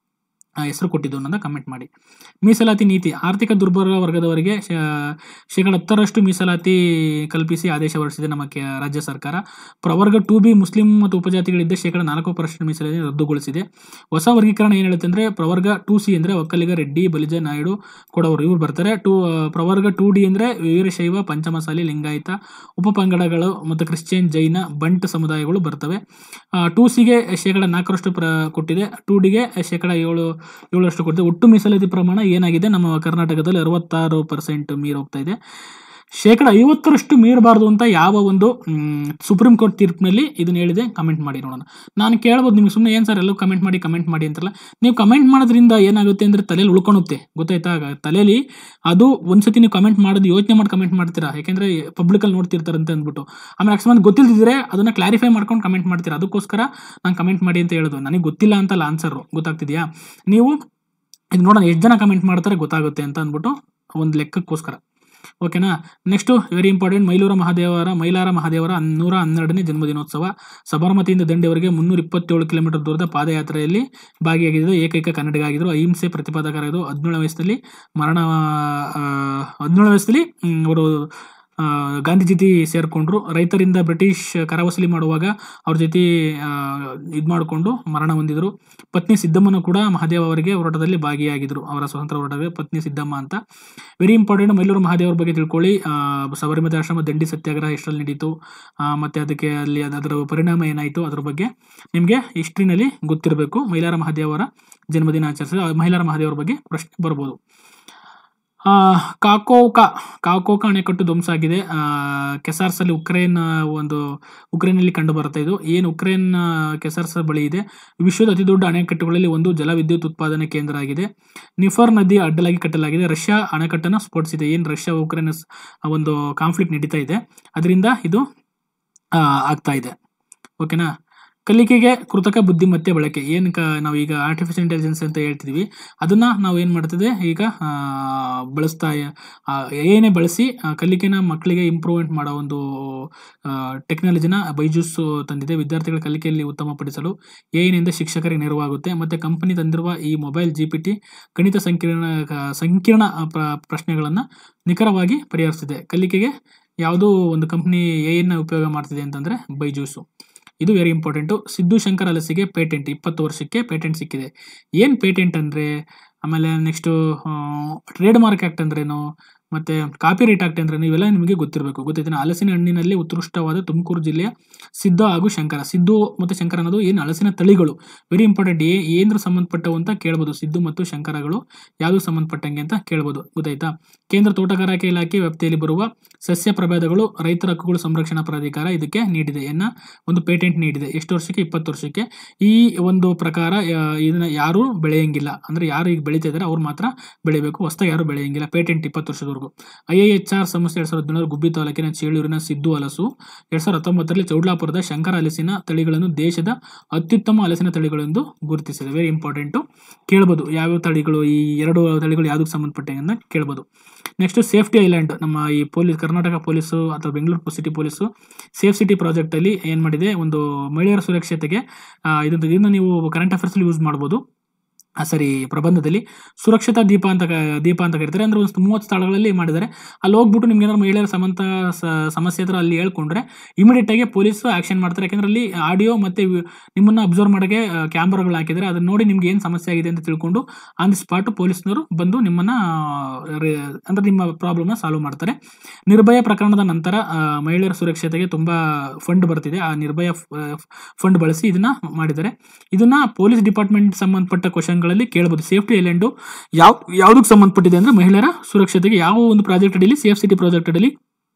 ಆ, ಹೆಸರು ಕೊಟ್ಟಿದ್ದು ಅನ್ನೋದನ್ನ ಕಮೆಂಟ್ ಮಾಡಿ ಮೀಸಲಾತಿ ನೀತಿ ಆರ್ಥಿಕ ದುರ್ಬಲ ವರ್ಗದವರಿಗೆ ಶ- ಶೇಕಡ ಹತ್ತರಷ್ಟು ಮೀಸಲಾತಿ ಕಲ್ಪಿಸಿ ಆದೇಶ ಹೊರಡಿಸಿದೆ ನಮ್ಮ ಕೆ ರಾಜ್ಯ ಸರ್ಕಾರ ಪ್ರವರ್ಗ ಟು ಬಿ ಮುಸ್ಲಿಂ ಮತ್ತು ಉಪಜಾತಿಗಳಿದ್ದ ಶೇಕಡ ನಾಲ್ಕು ಪರ್ಸೆಂಟ್ ಮೀಸಲಾತಿ ರದ್ದುಗೊಳಿಸಿದೆ ಹೊಸ ವರ್ಗೀಕರಣ ಏನು ಹೇಳುತ್ತೆ ಅಂದರೆ ಪ್ರವರ್ಗ ಟು ಸಿ ಅಂದರೆ ಒಕ್ಕಲಿಗ ರೆಡ್ಡಿ ಬಲಿಜ ನಾಯ್ಡು ಕೊಡವರು ಇವ್ರು ಬರ್ತಾರೆ ಟು ಪ್ರವರ್ಗ ಟು ಡಿ ಅಂದರೆ ವೀರಶೈವ ಪಂಚಮಸಾಲಿ ಲಿಂಗಾಯತ ಉಪಪಂಗಡಗಳು ಮತ್ತು ಕ್ರಿಶ್ಚಿಯನ್ ಜೈನ ಬಂಟ್ ಸಮುದಾಯಗಳು ಬರ್ತವೆ ಟು ಸಿಗೆ ಶೇಕಡ ನಾಲ್ಕರಷ್ಟು ಪ್ರ ಕೊಟ್ಟಿದೆ ಟು ಡಿಗೆ ಶೇಕಡ ಏಳು ಏಳರಷ್ಟು ಕೊಟ್ಟಿದೆ ಒಟ್ಟು ಮೀಸಲಾತಿ ಪ್ರಮಾಣ ಏನಾಗಿದೆ ನಮ್ಮ ಕರ್ನಾಟಕದಲ್ಲಿ ಅರವತ್ತಾರು ಪರ್ಸೆಂಟ್ ಮೀರಿ ಹೋಗ್ತಾ ಇದೆ ಶೇಕಡ ಐವತ್ತರಷ್ಟು ಮೀರಬಾರ್ದು ಅಂತ ಯಾವ ಒಂದು ಮ್, ಸುಪ್ರೀಂ ಕೋರ್ಟ್ ತೀರ್ಪಿನಲ್ಲಿ ಇದನ್ನ ಹೇಳಿದೆ ಕಮೆಂಟ್ ಮಾಡಿ ನೋಡೋಣ ನಾನು ಕೇಳ್ಬೋದು ನಿಮ್ಗೆ ಸುಮ್ಮನೆ ಏನು ಸರ್ ಎಲ್ಲೂ ಕಮೆಂಟ್ ಮಾಡಿ ಕಮೆಂಟ್ ಮಾಡಿ ಅಂತಾರಲ್ಲ ನೀವು ಕಮೆಂಟ್ ಮಾಡೋದ್ರಿಂದ ಏನಾಗುತ್ತೆ ಅಂದರೆ ತಲೆಯಲ್ಲಿ ಉಳ್ಕೊಳುತ್ತೆ ಗೊತ್ತಾಯ್ತಾ ತಲೆಯಲ್ಲಿ ಅದು ಒಂದ್ಸತಿ ನೀವು ಕಮೆಂಟ್ ಮಾಡೋದು ಯೋಚನೆ ಮಾಡಿ ಕಮೆಂಟ್ ಮಾಡ್ತೀರಾ ಯಾಕೆಂದರೆ ಪಬ್ಲಿಕಲ್ಲಿ ನೋಡ್ತಿರ್ತಾರೆ ಅಂತ ಅಂದ್ಬಿಟ್ಟು ಆಮೇಲೆ ಅಕಸ್ಮಾತ್ ಗೊತ್ತಿಲ್ದಿದ್ರೆ ಅದನ್ನು ಕ್ಲಾರಿಫೈ ಮಾಡ್ಕೊಂಡು ಕಮೆಂಟ್ ಮಾಡ್ತೀರಾ ಅದಕ್ಕೋಸ್ಕರ ನಾನು ಕಮೆಂಟ್ ಮಾಡಿ ಅಂತ ಹೇಳೋದು ನನಗೆ ಗೊತ್ತಿಲ್ಲ ಅಂತಲ್ಲ ಆನ್ಸರು ಗೊತ್ತಾಗ್ತಿದೆಯಾ ನೀವು ಇದು ನೋಡೋಣ ಎಷ್ಟು ಜನ ಕಮೆಂಟ್ ಮಾಡ್ತಾರೆ ಗೊತ್ತಾಗುತ್ತೆ ಅಂತ ಅಂದ್ಬಿಟ್ಟು ಒಂದು ಲೆಕ್ಕಕ್ಕೋಸ್ಕರ ಓಕೆನಾ ನೆಕ್ಸ್ಟು ವೆರಿ ಇಂಪಾರ್ಟೆಂಟ್ ಮೈಲೂರ ಮಹಾದೇವರ ಮೈಲಾರ ಮಹಾದೇವರ ನೂರ ಹನ್ನೆರಡನೇ ಜನ್ಮದಿನೋತ್ಸವ ಸಬರಮತಿಯಿಂದ ದಂಡೆವರೆಗೆ ಮುನ್ನೂರ ಇಪ್ಪತ್ತೇಳು ಕಿಲೋಮೀಟರ್ ದೂರದ ಪಾದಯಾತ್ರೆಯಲ್ಲಿ ಭಾಗಿಯಾಗಿದ್ದು ಏಕೈಕ ಕನ್ನಡಿಗ ಆಗಿದ್ದರು ಅಹಿಂಸೆ ಪ್ರತಿಪಾದಕರಾಗಿದ್ದು ಹದಿನೇಳು ವಯಸ್ಸಲ್ಲಿ ಮರಣ ಆ, ಹದಿನೇಳು ವಯಸ್ಸಲ್ಲಿ ಮ್, ಅವರು ಆ, ಗಾಂಧಿ ಜೊತೆ ಸೇರಿಕೊಂಡ್ರು ರೈತರಿಂದ ಬ್ರಿಟಿಷ್ ಕರ ವಸೂಲಿ ಮಾಡುವಾಗ ಅವ್ರ ಜೊತೆ ಇದು ಮಾಡಿಕೊಂಡು ಮರಣ ಹೊಂದಿದ್ರು ಪತ್ನಿ ಸಿದ್ದಮ್ಮನ ಕೂಡ ಮಹಾದೇವ ಅವರಿಗೆ ಹೋರಾಟದಲ್ಲಿ ಭಾಗಿಯಾಗಿದ್ರು ಅವರ ಸ್ವತಂತ್ರ ಹೋರಾಟವೇ ಪತ್ನಿ ಸಿದ್ದಮ್ಮ ಅಂತ ವೆರಿ ಇಂಪಾರ್ಟೆಂಟ್ ಮೈಲೂರು ಮಹಾದೇವರ ಬಗ್ಗೆ ತಿಳ್ಕೊಳ್ಳಿ ಆ, ಸಬರಮತಿ ಆಶ್ರಮ ದಂಡಿ ಸತ್ಯಾಗ್ರಹ ಎಷ್ಟರಲ್ಲಿ ನಡೀತು ಆ, ಮತ್ತೆ ಅದಕ್ಕೆ ಅಲ್ಲಿ ಅದ್- ಅದರ ಪರಿಣಾಮ ಏನಾಯಿತು ಅದ್ರ ಬಗ್ಗೆ ನಿಮಗೆ ಹಿಸ್ಟ್ರಿನಲ್ಲಿ ಗೊತ್ತಿರಬೇಕು ಮೈಲಾರ ಮಹಾದೇವರ ಜನ್ಮದಿನ ಆಚರಿಸಿದ ಮೈಲಾರ ಮಹಾದೇವರ ಬಗ್ಗೆ ಪ್ರಶ್ನೆ ಬರ್ಬೋದು ಆ, ಕಾಕೋಕ ಕಾಕೋಕ ಅಣೆಕಟ್ಟು ಧ್ವಂಸ ಆಗಿದೆ ಆ, ಕೆಸಾರ್ಸಲ್ಲಿ ಉಕ್ರೇನ್ ಆ, ಒಂದು ಉಕ್ರೇನಲ್ಲಿ ಕಂಡು ಬರುತ್ತೆ ಇದು ಏನು ಉಕ್ರೇನ್ ಆ, ಕೆಸಾರ್ಸ್ ಬಳಿ ಇದೆ ವಿಶ್ವದ ಅತಿ ದೊಡ್ಡ ಅಣೆಕಟ್ಟುಗಳಲ್ಲಿ ಒಂದು ಜಲವಿದ್ಯುತ್ ಉತ್ಪಾದನೆ ಕೇಂದ್ರ ಆಗಿದೆ ನಿಫರ್ ನದಿ ಅಡ್ಡಲಾಗಿ ಕಟ್ಟಲಾಗಿದೆ ರಷ್ಯಾ ಅಣೆಕಟ್ಟನ್ನು ಸ್ಫೋಟಿಸಿದೆ ಏನು ರಷ್ಯಾ ಉಕ್ರೇನ್ ಸ್- ಒಂದು ಕಾನ್ಫ್ಲಿಕ್ಟ್ ನಡೀತಾ ಇದೆ ಅದರಿಂದ ಇದು ಆ, ಆಗ್ತಾ ಇದೆ ಓಕೆನಾ ಕಲಿಕೆಗೆ ಕೃತಕ ಬುದ್ಧಿಮತ್ತೆ ಬಳಕೆ ಏನು ಕ ನಾವು ಈಗ ಆರ್ಟಿಫಿಷಿಯಲ್ ಇಂಟೆಲಿಜೆನ್ಸ್ ಅಂತ ಹೇಳ್ತಿದ್ವಿ ಅದನ್ನು ನಾವು ಏನು ಮಾಡ್ತಿದೆ ಈಗ ಆ, ಬಳಸ್ತಾ ಏನೇ ಬಳಸಿ ಆ, ಕಲಿಕೆನ ಮಕ್ಕಳಿಗೆ ಇಂಪ್ರೂವ್ಮೆಂಟ್ ಮಾಡೋ ಒಂದು ಟೆಕ್ನಾಲಜಿನ ಬೈಜೂಸ್ ತಂದಿದೆ ವಿದ್ಯಾರ್ಥಿಗಳ ಕಲಿಕೆಯಲ್ಲಿ ಉತ್ತಮಪಡಿಸಲು ಏನಿಂದ ಶಿಕ್ಷಕರಿಗೆ ನೆರವಾಗುತ್ತೆ ಮತ್ತು ಕಂಪನಿ ತಂದಿರುವ ಈ ಮೊಬೈಲ್ ಜಿ ಪಿ ಟಿ ಗಣಿತ ಸಂಕೀರ್ಣ ಕ- ಸಂಕೀರ್ಣ ಪ್ರ- ಪ್ರಶ್ನೆಗಳನ್ನು ನಿಖರವಾಗಿ ಪರಿಹರಿಸ್ತಿದೆ ಕಲಿಕೆಗೆ ಯಾವುದೋ ಒಂದು ಕಂಪ್ನಿ ಏನ ಉಪಯೋಗ ಮಾಡ್ತಿದೆ ಅಂತಂದರೆ ಬೈಜೂಸು ಇದು ವೆರಿ ಇಂಪಾರ್ಟೆಂಟು ಸಿದ್ದು ಶಂಕರ್ ಅಲಸಿಗೆ ಪೇಟೆಂಟ್ ಇಪ್ಪತ್ತು ವರ್ಷಕ್ಕೆ ಪೇಟೆಂಟ್ ಸಿಕ್ಕಿದೆ ಏನು ಪೇಟೆಂಟ್ ಅಂದರೆ ಆಮೇಲೆ ನೆಕ್ಸ್ಟು ಟ್ರೇಡ್ ಮಾರ್ಕ್ ಆ್ಯಕ್ಟ್ ಅಂದ್ರೇನು ಮತ್ತು ಕಾಪಿರೈಟ್ ಆಕ್ಟ್ ಅಂದ್ರೇನು ಇವೆಲ್ಲ ನಿಮಗೆ ಗೊತ್ತಿರಬೇಕು ಗೊತ್ತೈತೆ ಹಲಸಿನ ಹಣ್ಣಿನಲ್ಲಿ ಉತ್ಕೃಷ್ಟವಾದ ತುಮಕೂರು ಜಿಲ್ಲೆಯ ಸಿದ್ಧ ಹಾಗೂ ಶಂಕರ ಸಿದ್ದು ಮತ್ತು ಶಂಕರ ಅನ್ನೋದು ಏನು ಹಲಸಿನ ತಳಿಗಳು ವೆರಿ ಇಂಪಾರ್ಟೆಂಟ್ ಏ ಏನ್ರ ಸಂಬಂಧಪಟ್ಟವು ಅಂತ ಕೇಳ್ಬೋದು ಸಿದ್ದು ಮತ್ತು ಶಂಕರಗಳು ಯಾವುದು ಸಂಬಂಧಪಟ್ಟಂಗೆ ಅಂತ ಕೇಳ್ಬೋದು ಗೊತ್ತಾಯ್ತಾ ಕೇಂದ್ರ ತೋಟಗಾರಿಕೆ ಇಲಾಖೆ ವ್ಯಾಪ್ತಿಯಲ್ಲಿ ಬರುವ ಸಸ್ಯ ಪ್ರಭೇದಗಳು ರೈತರ ಹಕ್ಕುಗಳ ಸಂರಕ್ಷಣಾ ಪ್ರಾಧಿಕಾರ ಇದಕ್ಕೆ ನೀಡಿದೆ ಎನ್ನ ಒಂದು ಪೇಟೆಂಟ್ ನೀಡಿದೆ ಎಷ್ಟು ವರ್ಷಕ್ಕೆ ಇಪ್ಪತ್ತು ವರ್ಷಕ್ಕೆ ಈ ಒಂದು ಪ್ರಕಾರ ಆ, ಇದನ್ನ ಯಾರು ಬೆಳೆಯಂಗಿಲ್ಲ ಅಂದ್ರೆ ಯಾರು ಈಗ ಬೆಳೀತಾ ಇದ್ದಾರೆ ಅವ್ರು ಮಾತ್ರ ಬೆಳಿಬೇಕು ಹೊಸದಾಗಿ ಯಾರು ಬೆಳೆಯಂಗಿಲ್ಲ ಪೇಟೆಂಟ್ ಇಪ್ಪತ್ತು ವರ್ಷದವರೆಗೂ ಐ ಐ ಎಚ್ ಆರ್ ಸಂಸ್ಥೆ ಎರಡ್ ಸಾವಿರದ ಹದಿನೇಳು ಗುಬ್ಬಿ ತಾಲೂಕಿನ ಚೇಳೂರಿನ ಸಿದ್ದು ಹಲಸು ಎರಡ್ ಸಾವಿರದ ಹತ್ತೊಂಬತ್ತರಲ್ಲಿ ಚೌಡ್ಲಾಪುರದ ಶಂಕರ ಹಲಸಿನ ತಳಿಗಳನ್ನು ದೇಶದ ಅತ್ಯುತ್ತಮ ಹಲಸಿನ ತಳಿಗಳೆಂದು ಗುರುತಿಸಿದೆ ವೆರಿ ಇಂಪಾರ್ಟೆಂಟು ಕೇಳ್ಬೋದು ಯಾವ್ಯಾವ ತಳಿಗಳು ಈ ಎರಡು ತಳಿಗಳು ಯಾವುದಕ್ಕೆ ಸಂಬಂಧಪಟ್ಟಂಗೆ ಅಂತ ಕೇಳ್ಬೋದು ನೆಕ್ಸ್ಟ್ ಸೇಫ್ಟಿ ಐಲ್ಯಾಂಡ್ ನಮ್ಮ ಈ ಪೊಲೀಸ್ ಕರ್ನಾಟಕ ಪೊಲೀಸು ಅಥವಾ Bengaluru city police safe city ಪ್ರಾಜೆಕ್ಟಲ್ಲಿ ಏನು ಮಾಡಿದೆ ಒಂದು ಮಹಿಳೆಯರ ಸುರಕ್ಷತೆಗೆ ಆ, ಇದನ್ನ ಇದನ್ನು ನೀವು ಕರೆಂಟ್ ಅಫೇರ್ಸಲ್ಲಿ ಯೂಸ್ ಮಾಡ್ಬೋದು ಆ, ಸರಿ ಪ್ರಬಂಧದಲ್ಲಿ ಸುರಕ್ಷತಾ ದೀಪ ಅಂತ ಕ- ದೀಪ ಅಂತ ಕರೀತಾರೆ ಅಂದರೆ ಒಂದು ಮೂವತ್ತು ಸ್ಥಳಗಳಲ್ಲಿ ಮಾಡಿದ್ದಾರೆ ಅಲ್ಲಿ ಹೋಗ್ಬಿಟ್ಟು ನಿಮ್ಗೆ ಏನಾದ್ರು ಮಹಿಳೆಯರ ಸಂಬಂಧ ಸ- ಸಮಸ್ಯೆ ಹತ್ರ ಅಲ್ಲಿ ಹೇಳ್ಕೊಂಡ್ರೆ ಇಮಿಡಿಯೇಟ್ ಆಗಿ ಪೊಲೀಸ್ ಆಕ್ಷನ್ ಮಾಡ್ತಾರೆ ಯಾಕಂದ್ರೆ ಅಲ್ಲಿ ಆಡಿಯೋ ಮತ್ತೆ ವಿ- ನಿಮ್ಮನ್ನ ಅಬ್ಸರ್ವ್ ಮಾಡೋಕ್ಕೆ ಕ್ಯಾಮ್ರಾಗಳು ಹಾಕಿದ್ದಾರೆ ಅದನ್ನ ನೋಡಿ ನಿಮ್ಗೆ ಏನು ಸಮಸ್ಯೆ ಆಗಿದೆ ಅಂತ ತಿಳ್ಕೊಂಡು ಆನ್ ದಿ ಸ್ಪಾಟ್ ಪೊಲೀಸ್ನವರು ಬಂದು ನಿಮ್ಮನ್ನ ಆ, ರೆ- ಅಂದ್ರೆ ನಿಮ್ಮ ಪ್ರಾಬ್ಲಮ್ನ ಸಾಲ್ವ್ ಮಾಡ್ತಾರೆ ನಿರ್ಭಯ ಪ್ರಕರಣದ ನಂತರ ಆ, ಮಹಿಳೆಯರ ಸುರಕ್ಷತೆಗೆ ತುಂಬಾ ಫಂಡ್ ಬರ್ತಿದೆ ಆ ನಿರ್ಭಯ ಫಂಡ್ ಬಳಸಿ ಇದನ್ನ ಮಾಡಿದ್ದಾರೆ ಇದನ್ನ ಪೊಲೀಸ್ ಡಿಪಾರ್ಟ್ಮೆಂಟ್ ಸಂಬಂಧಪಟ್ಟ ಕ್ವಶನ್ಗಳಲ್ಲಿ ಕೇಳಬಹುದು ಸೇಫ್ಟಿ ಐಲ್ಯಾಂಡು ಯಾವ ಯಾವುದಕ್ಕೆ ಸಂಬಂಧಪಟ್ಟಿದೆ ಅಂದ್ರೆ ಮಹಿಳೆಯರ ಸುರಕ್ಷತೆಗೆ ಯಾವ ಒಂದು ಪ್ರಾಜೆಕ್ಟ್ ಅಡಿಲಿ ಸೇಫ್ ಸಿಟಿ ಪ್ರಾಜೆಕ್ಟ್ ಅಡಿಲಿ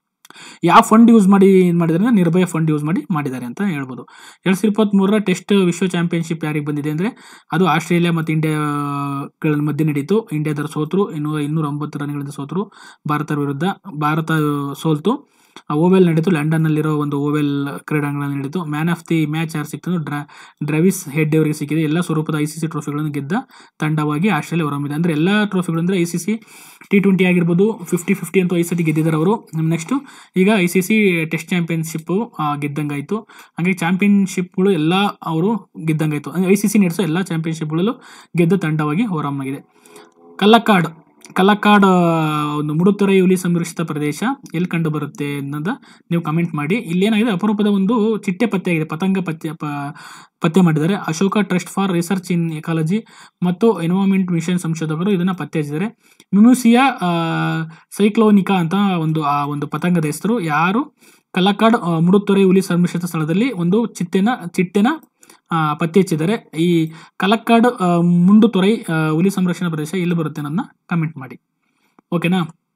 ಯಾವ ಫಂಡ್ ಯೂಸ್ ಮಾಡಿ ಏನು ಮಾಡಿದ್ದಾರೆ ಅಂದ್ರೆ ನಿರ್ಭಯ ಫಂಡ್ ಯೂಸ್ ಮಾಡಿ ಮಾಡಿದ್ದಾರೆ ಅಂತ ಹೇಳ್ಬೋದು ಎರಡು ಸಾವಿರದ ಇಪ್ಪತ್ತ್ಮೂರರ ಟೆಸ್ಟ್ ವಿಶ್ವ ಚಾಂಪಿಯನ್ಶಿಪ್ ಯಾರಿಗೆ ಬಂದಿದೆ ಅಂದರೆ ಅದು ಆಸ್ಟ್ರೇಲಿಯಾ ಮತ್ತು ಇಂಡಿಯಾಗಳ ಮಧ್ಯೆ ನಡೀತು ಇಂಡಿಯಾದರ ಸೋತರು ಇನ್ನೂರ ಇನ್ನೂರ ಒಂಬತ್ತು ರನ್ಗಳಿಂದ ಸೋತರು ಭಾರತ ವಿರುದ್ಧ ಭಾರತ ಸೋಲ್ತು ಆ ಓವೆಲ್ ನಡೀತು ಲಂಡನ್ನಲ್ಲಿರೋ ಒಂದು ಓವೆಲ್ ಕ್ರೀಡಾಂಗಣದಲ್ಲಿ ನಡೀತು ಮ್ಯಾನ್ ಆಫ್ ದಿ ಮ್ಯಾಚ್ ಯಾರು ಸಿಕ್ತು ಡ್ರಾ ಡ್ರವಿಸ್ ಹೆಡ್ ಅವರಿಗೆ ಸಿಕ್ಕಿದೆ ಎಲ್ಲ ಸ್ವರೂಪದ ಐ ಸಿ ಸಿ ಟ್ರೋಫಿಗಳನ್ನು ಗೆದ್ದ ತಂಡವಾಗಿ ಆಸ್ಟ್ರೇಲಿಯಾ ಹೊರಹೊಮ್ಮಿದೆ ಅಂದರೆ ಎಲ್ಲ ಟ್ರೋಫಿಗಳು ಅಂದರೆ I C C T twenty ಆಗಿರ್ಬೋದು ಫಿಫ್ಟಿ ಫಿಫ್ಟಿ ಅಂತೂ ಐ ಸತಿ ಗೆದ್ದಿದ್ದಾರೆ ಅವರು ನೆಕ್ಸ್ಟು ಈಗ I C C test championship ಗೆದ್ದಂಗಾಯಿತು ಹಾಗೆ ಚಾಂಪಿಯನ್ಶಿಪ್ಗಳು ಎಲ್ಲ ಅವರು ಗೆದ್ದಂಗಾಯಿತು ಐ ಸಿ ಸಿ ನಡೆಸೋ ಎಲ್ಲ ಚಾಂಪಿಯನ್ಶಿಪ್ಗಳಲ್ಲೂ ಗೆದ್ದ ತಂಡವಾಗಿ ಹೊರಹೊಮ್ಮಿದೆ ಕಲ್ಲಕ್ಕಾಡ್ ಕಲ್ಲಕ್ಕಾಡ್ ಆ, ಒಂದು ಮುಡುತೊರೆ ಹುಲಿ ಸಂರಕ್ಷಿತ ಪ್ರದೇಶ ಎಲ್ಲಿ ಕಂಡು ಬರುತ್ತೆ ಅನ್ನೋದ ನೀವು ಕಮೆಂಟ್ ಮಾಡಿ ಇಲ್ಲೇನಾಗಿದೆ ಅಪರೂಪದ ಒಂದು ಚಿಟ್ಟೆ ಪತ್ತೆ ಆಗಿದೆ ಪತಂಗ ಪತ್ತೆ ಪ- ಪತ್ತೆ ಮಾಡಿದ್ದಾರೆ Ashoka trust for research in ecology ಮತ್ತು ಎನ್ವೈರ್ಮೆಂಟ್ ಮಿಷನ್ ಸಂಶೋಧಕರು ಇದನ್ನು ಪತ್ತೆ ಹಚ್ಚಿದ್ದಾರೆ ಮಿಮ್ಯೂಸಿಯಾ ಸೈಕ್ಲೋನಿಕಾ ಅಂತ ಒಂದು ಆ ಒಂದು ಪತಂಗದ ಹೆಸರು ಯಾರು ಕಲ್ಲಕ್ಕಾಡ್ ಆ, ಮುಡುತೊರೆ ಹುಲಿ ಸಂರಕ್ಷಿತ ಸ್ಥಳದಲ್ಲಿ ಒಂದು ಚಿಟ್ಟೆನ ಚಿಟ್ಟೆನ ಆ, ಪತ್ತೆ ಹಚ್ಚಿದ್ದಾರೆ ಈ ಕಲಕ್ಕಾಡ್ ಆ, ಮುಂಡು ತೊರೈ ಆ, ಹುಲಿ ಸಂರಕ್ಷಣಾ ಪ್ರದೇಶ ಎಲ್ಲಿ ಬರುತ್ತೆ ನನ್ನ ಕಮೆಂಟ್ ಮಾಡಿ ಓಕೆನಾ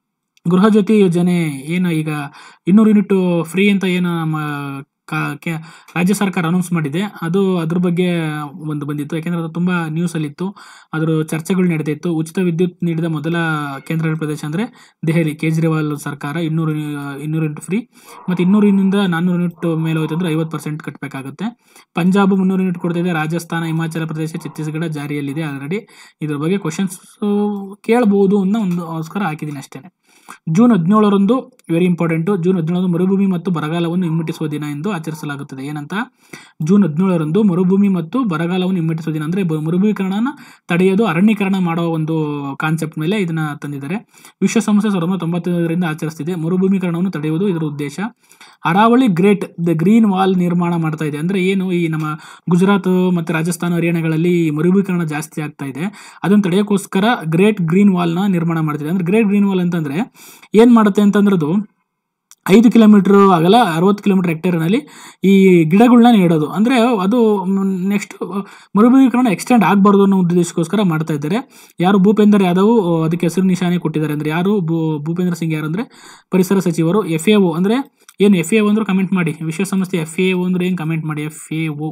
ಗೃಹ ಜ್ಯೋತಿ ಯೋಜನೆ ಏನು ಈಗ ಇನ್ನೂರು ಯೂನಿಟ್ ಫ್ರೀ ಅಂತ ಏನು ನಮ್ಮ ಕಾ- ಕೆ- ರಾಜ್ಯ ಸರ್ಕಾರ ಅನೌನ್ಸ್ ಮಾಡಿದೆ ಅದು ಅದ್ರ ಬಗ್ಗೆ ಒಂದು ಬಂದಿತ್ತು ಯಾಕೆಂದ್ರೆ ಅದು ತುಂಬ ನ್ಯೂಸಲ್ಲಿತ್ತು ಅದರ ಚರ್ಚೆಗಳು ನಡೆದಿತ್ತು ಉಚಿತ ವಿದ್ಯುತ್ ನೀಡಿದ ಮೊದಲ ಕೇಂದ್ರಾಡಳಿತ ಪ್ರದೇಶ ಅಂದರೆ ದೆಹಲಿ ಕೇಜ್ರಿವಾಲ್ ಸರ್ಕಾರ ಇನ್ನೂರು ಇನ್ನೂರು ಯೂನಿಟ್ ಫ್ರೀ ಮತ್ತು ಇನ್ನೂರು ಯೂನಿಂದ ನಾನ್ನೂರು ಯೂನಿಟ್ ಮೇಲೆ ಹೋಯ್ತು ಅಂದರೆ ಐವತ್ತು ಪರ್ಸೆಂಟ್ ಕಟ್ಟಬೇಕಾಗುತ್ತೆ ಪಂಜಾಬ್ ಮುನ್ನೂರು ಯೂನಿಟ್ ಕೊಡ್ತಿದೆ ರಾಜಸ್ಥಾನ ಹಿಮಾಚಲ ಪ್ರದೇಶ ಛತ್ತೀಸ್ಗಢ ಜಾರಿಯಲ್ಲಿದೆ ಆಲ್ರೆಡಿ ಇದ್ರ ಬಗ್ಗೆ ಕ್ವಶನ್ಸ್ ಕೇಳ್ಬೋದು ಅನ್ನೋ ಒಂದು ಅವಸ್ಕರ ಹಾಕಿದ್ದೀನಿ ಅಷ್ಟೇ ಜೂನ್ ಹದಿನೇಳರಂದು ವೆರಿ ಇಂಪಾರ್ಟೆಂಟು ಜೂನ್ ಹದಿನೇಳರಂದು ಮರುಭೂಮಿ ಮತ್ತು ಬರಗಾಲವನ್ನು ಹಿಮ್ಮೆಟ್ಟಿಸುವ ದಿನ ಎಂದು ಆಚರಿಸಲಾಗುತ್ತದೆ ಏನಂತ ಜೂನ್ ಹದಿನೇಳರಂದು ಮರುಭೂಮಿ ಮತ್ತು ಬರಗಾಲವನ್ನು ಹಿಮ್ಮೆಟ್ಟಿಸುವ ದಿನ ಅಂದರೆ ಮರುಭೂಮೀಕರಣನ ತಡೆಯೋದು ಅರಣ್ಯೀಕರಣ ಮಾಡೋ ಒಂದು ಕಾನ್ಸೆಪ್ಟ್ ಮೇಲೆ ಇದನ್ನ ತಂದಿದ್ದಾರೆ ವಿಶ್ವಸಂಸ್ಥೆ ಸಾವಿರದ ಒಂಬೈನೂರ ತೊಂಬತ್ತೈದರಿಂದ ಆಚರಿಸ್ತಿದೆ ಮರುಭೂಮೀಕರಣವನ್ನು ತಡೆಯುವುದು ಇದರ ಉದ್ದೇಶ Aravalli great the green wall ನಿರ್ಮಾಣ ಮಾಡ್ತಾ ಇದೆ ಅಂದರೆ ಏನು ಈ ನಮ್ಮ ಗುಜರಾತ್ ಮತ್ತು ರಾಜಸ್ಥಾನ ಹರಿಯಾಣಗಳಲ್ಲಿ ಈ ಮರುಭೂಮೀಕರಣ ಜಾಸ್ತಿ ಆಗ್ತಾ ಇದೆ ಅದನ್ನು ತಡೆಯೋಕ್ಕೋಸ್ಕರ ಗ್ರೇಟ್ ಗ್ರೀನ್ ವಾಲ್ನ ನಿರ್ಮಾಣ ಮಾಡ್ತಿದೆ ಅಂದರೆ ಗ್ರೇಟ್ ಗ್ರೀನ್ ವಾಲ್ ಅಂತಂದರೆ ಏನು ಮಾಡುತ್ತೆ ಅಂತಂದ್ರದು ಐದು ಕಿಲೋಮೀಟ್ರ್ ಆಗಲ್ಲ ಅರವತ್ತು ಕಿಲೋಮೀಟ್ರ್ ಹೆಕ್ಟೇರ್ನಲ್ಲಿ ಈ ಗಿಡಗಳನ್ನ ನೆಡೋದು ಅಂದರೆ ಅದು ನೆಕ್ಸ್ಟ್ ಮರುಭೂಮೀಕರಣ ಎಕ್ಸ್ಟೆಂಡ್ ಆಗಬಾರ್ದು ಅನ್ನೋ ಉದ್ದೇಶಕ್ಕೋಸ್ಕರ ಮಾಡ್ತಾ ಇದ್ದಾರೆ ಯಾರು ಭೂಪೇಂದರ್ ಯಾದವ್ ಅದಕ್ಕೆ ಹೆಸರು ನಿಶಾನೆ ಕೊಟ್ಟಿದ್ದಾರೆ ಅಂದರೆ ಯಾರು ಭೂ ಭೂಪೇಂದ್ರ ಸಿಂಗ್ ಯಾರು ಅಂದರೆ ಪರಿಸರ ಸಚಿವರು ಎಫ್ ಎ ಒ ಅಂದರೆ ಏನು ಎಫ್ ಎ ಒ ಅಂದ್ರೆ ಕಮೆಂಟ್ ಮಾಡಿ ವಿಶ್ವಸಂಸ್ಥೆ ಎಫ್ ಎ ಒ ಅಂದ್ರೆ ಏನು ಕಮೆಂಟ್ ಮಾಡಿ ಎಫ್ ಎ ಒ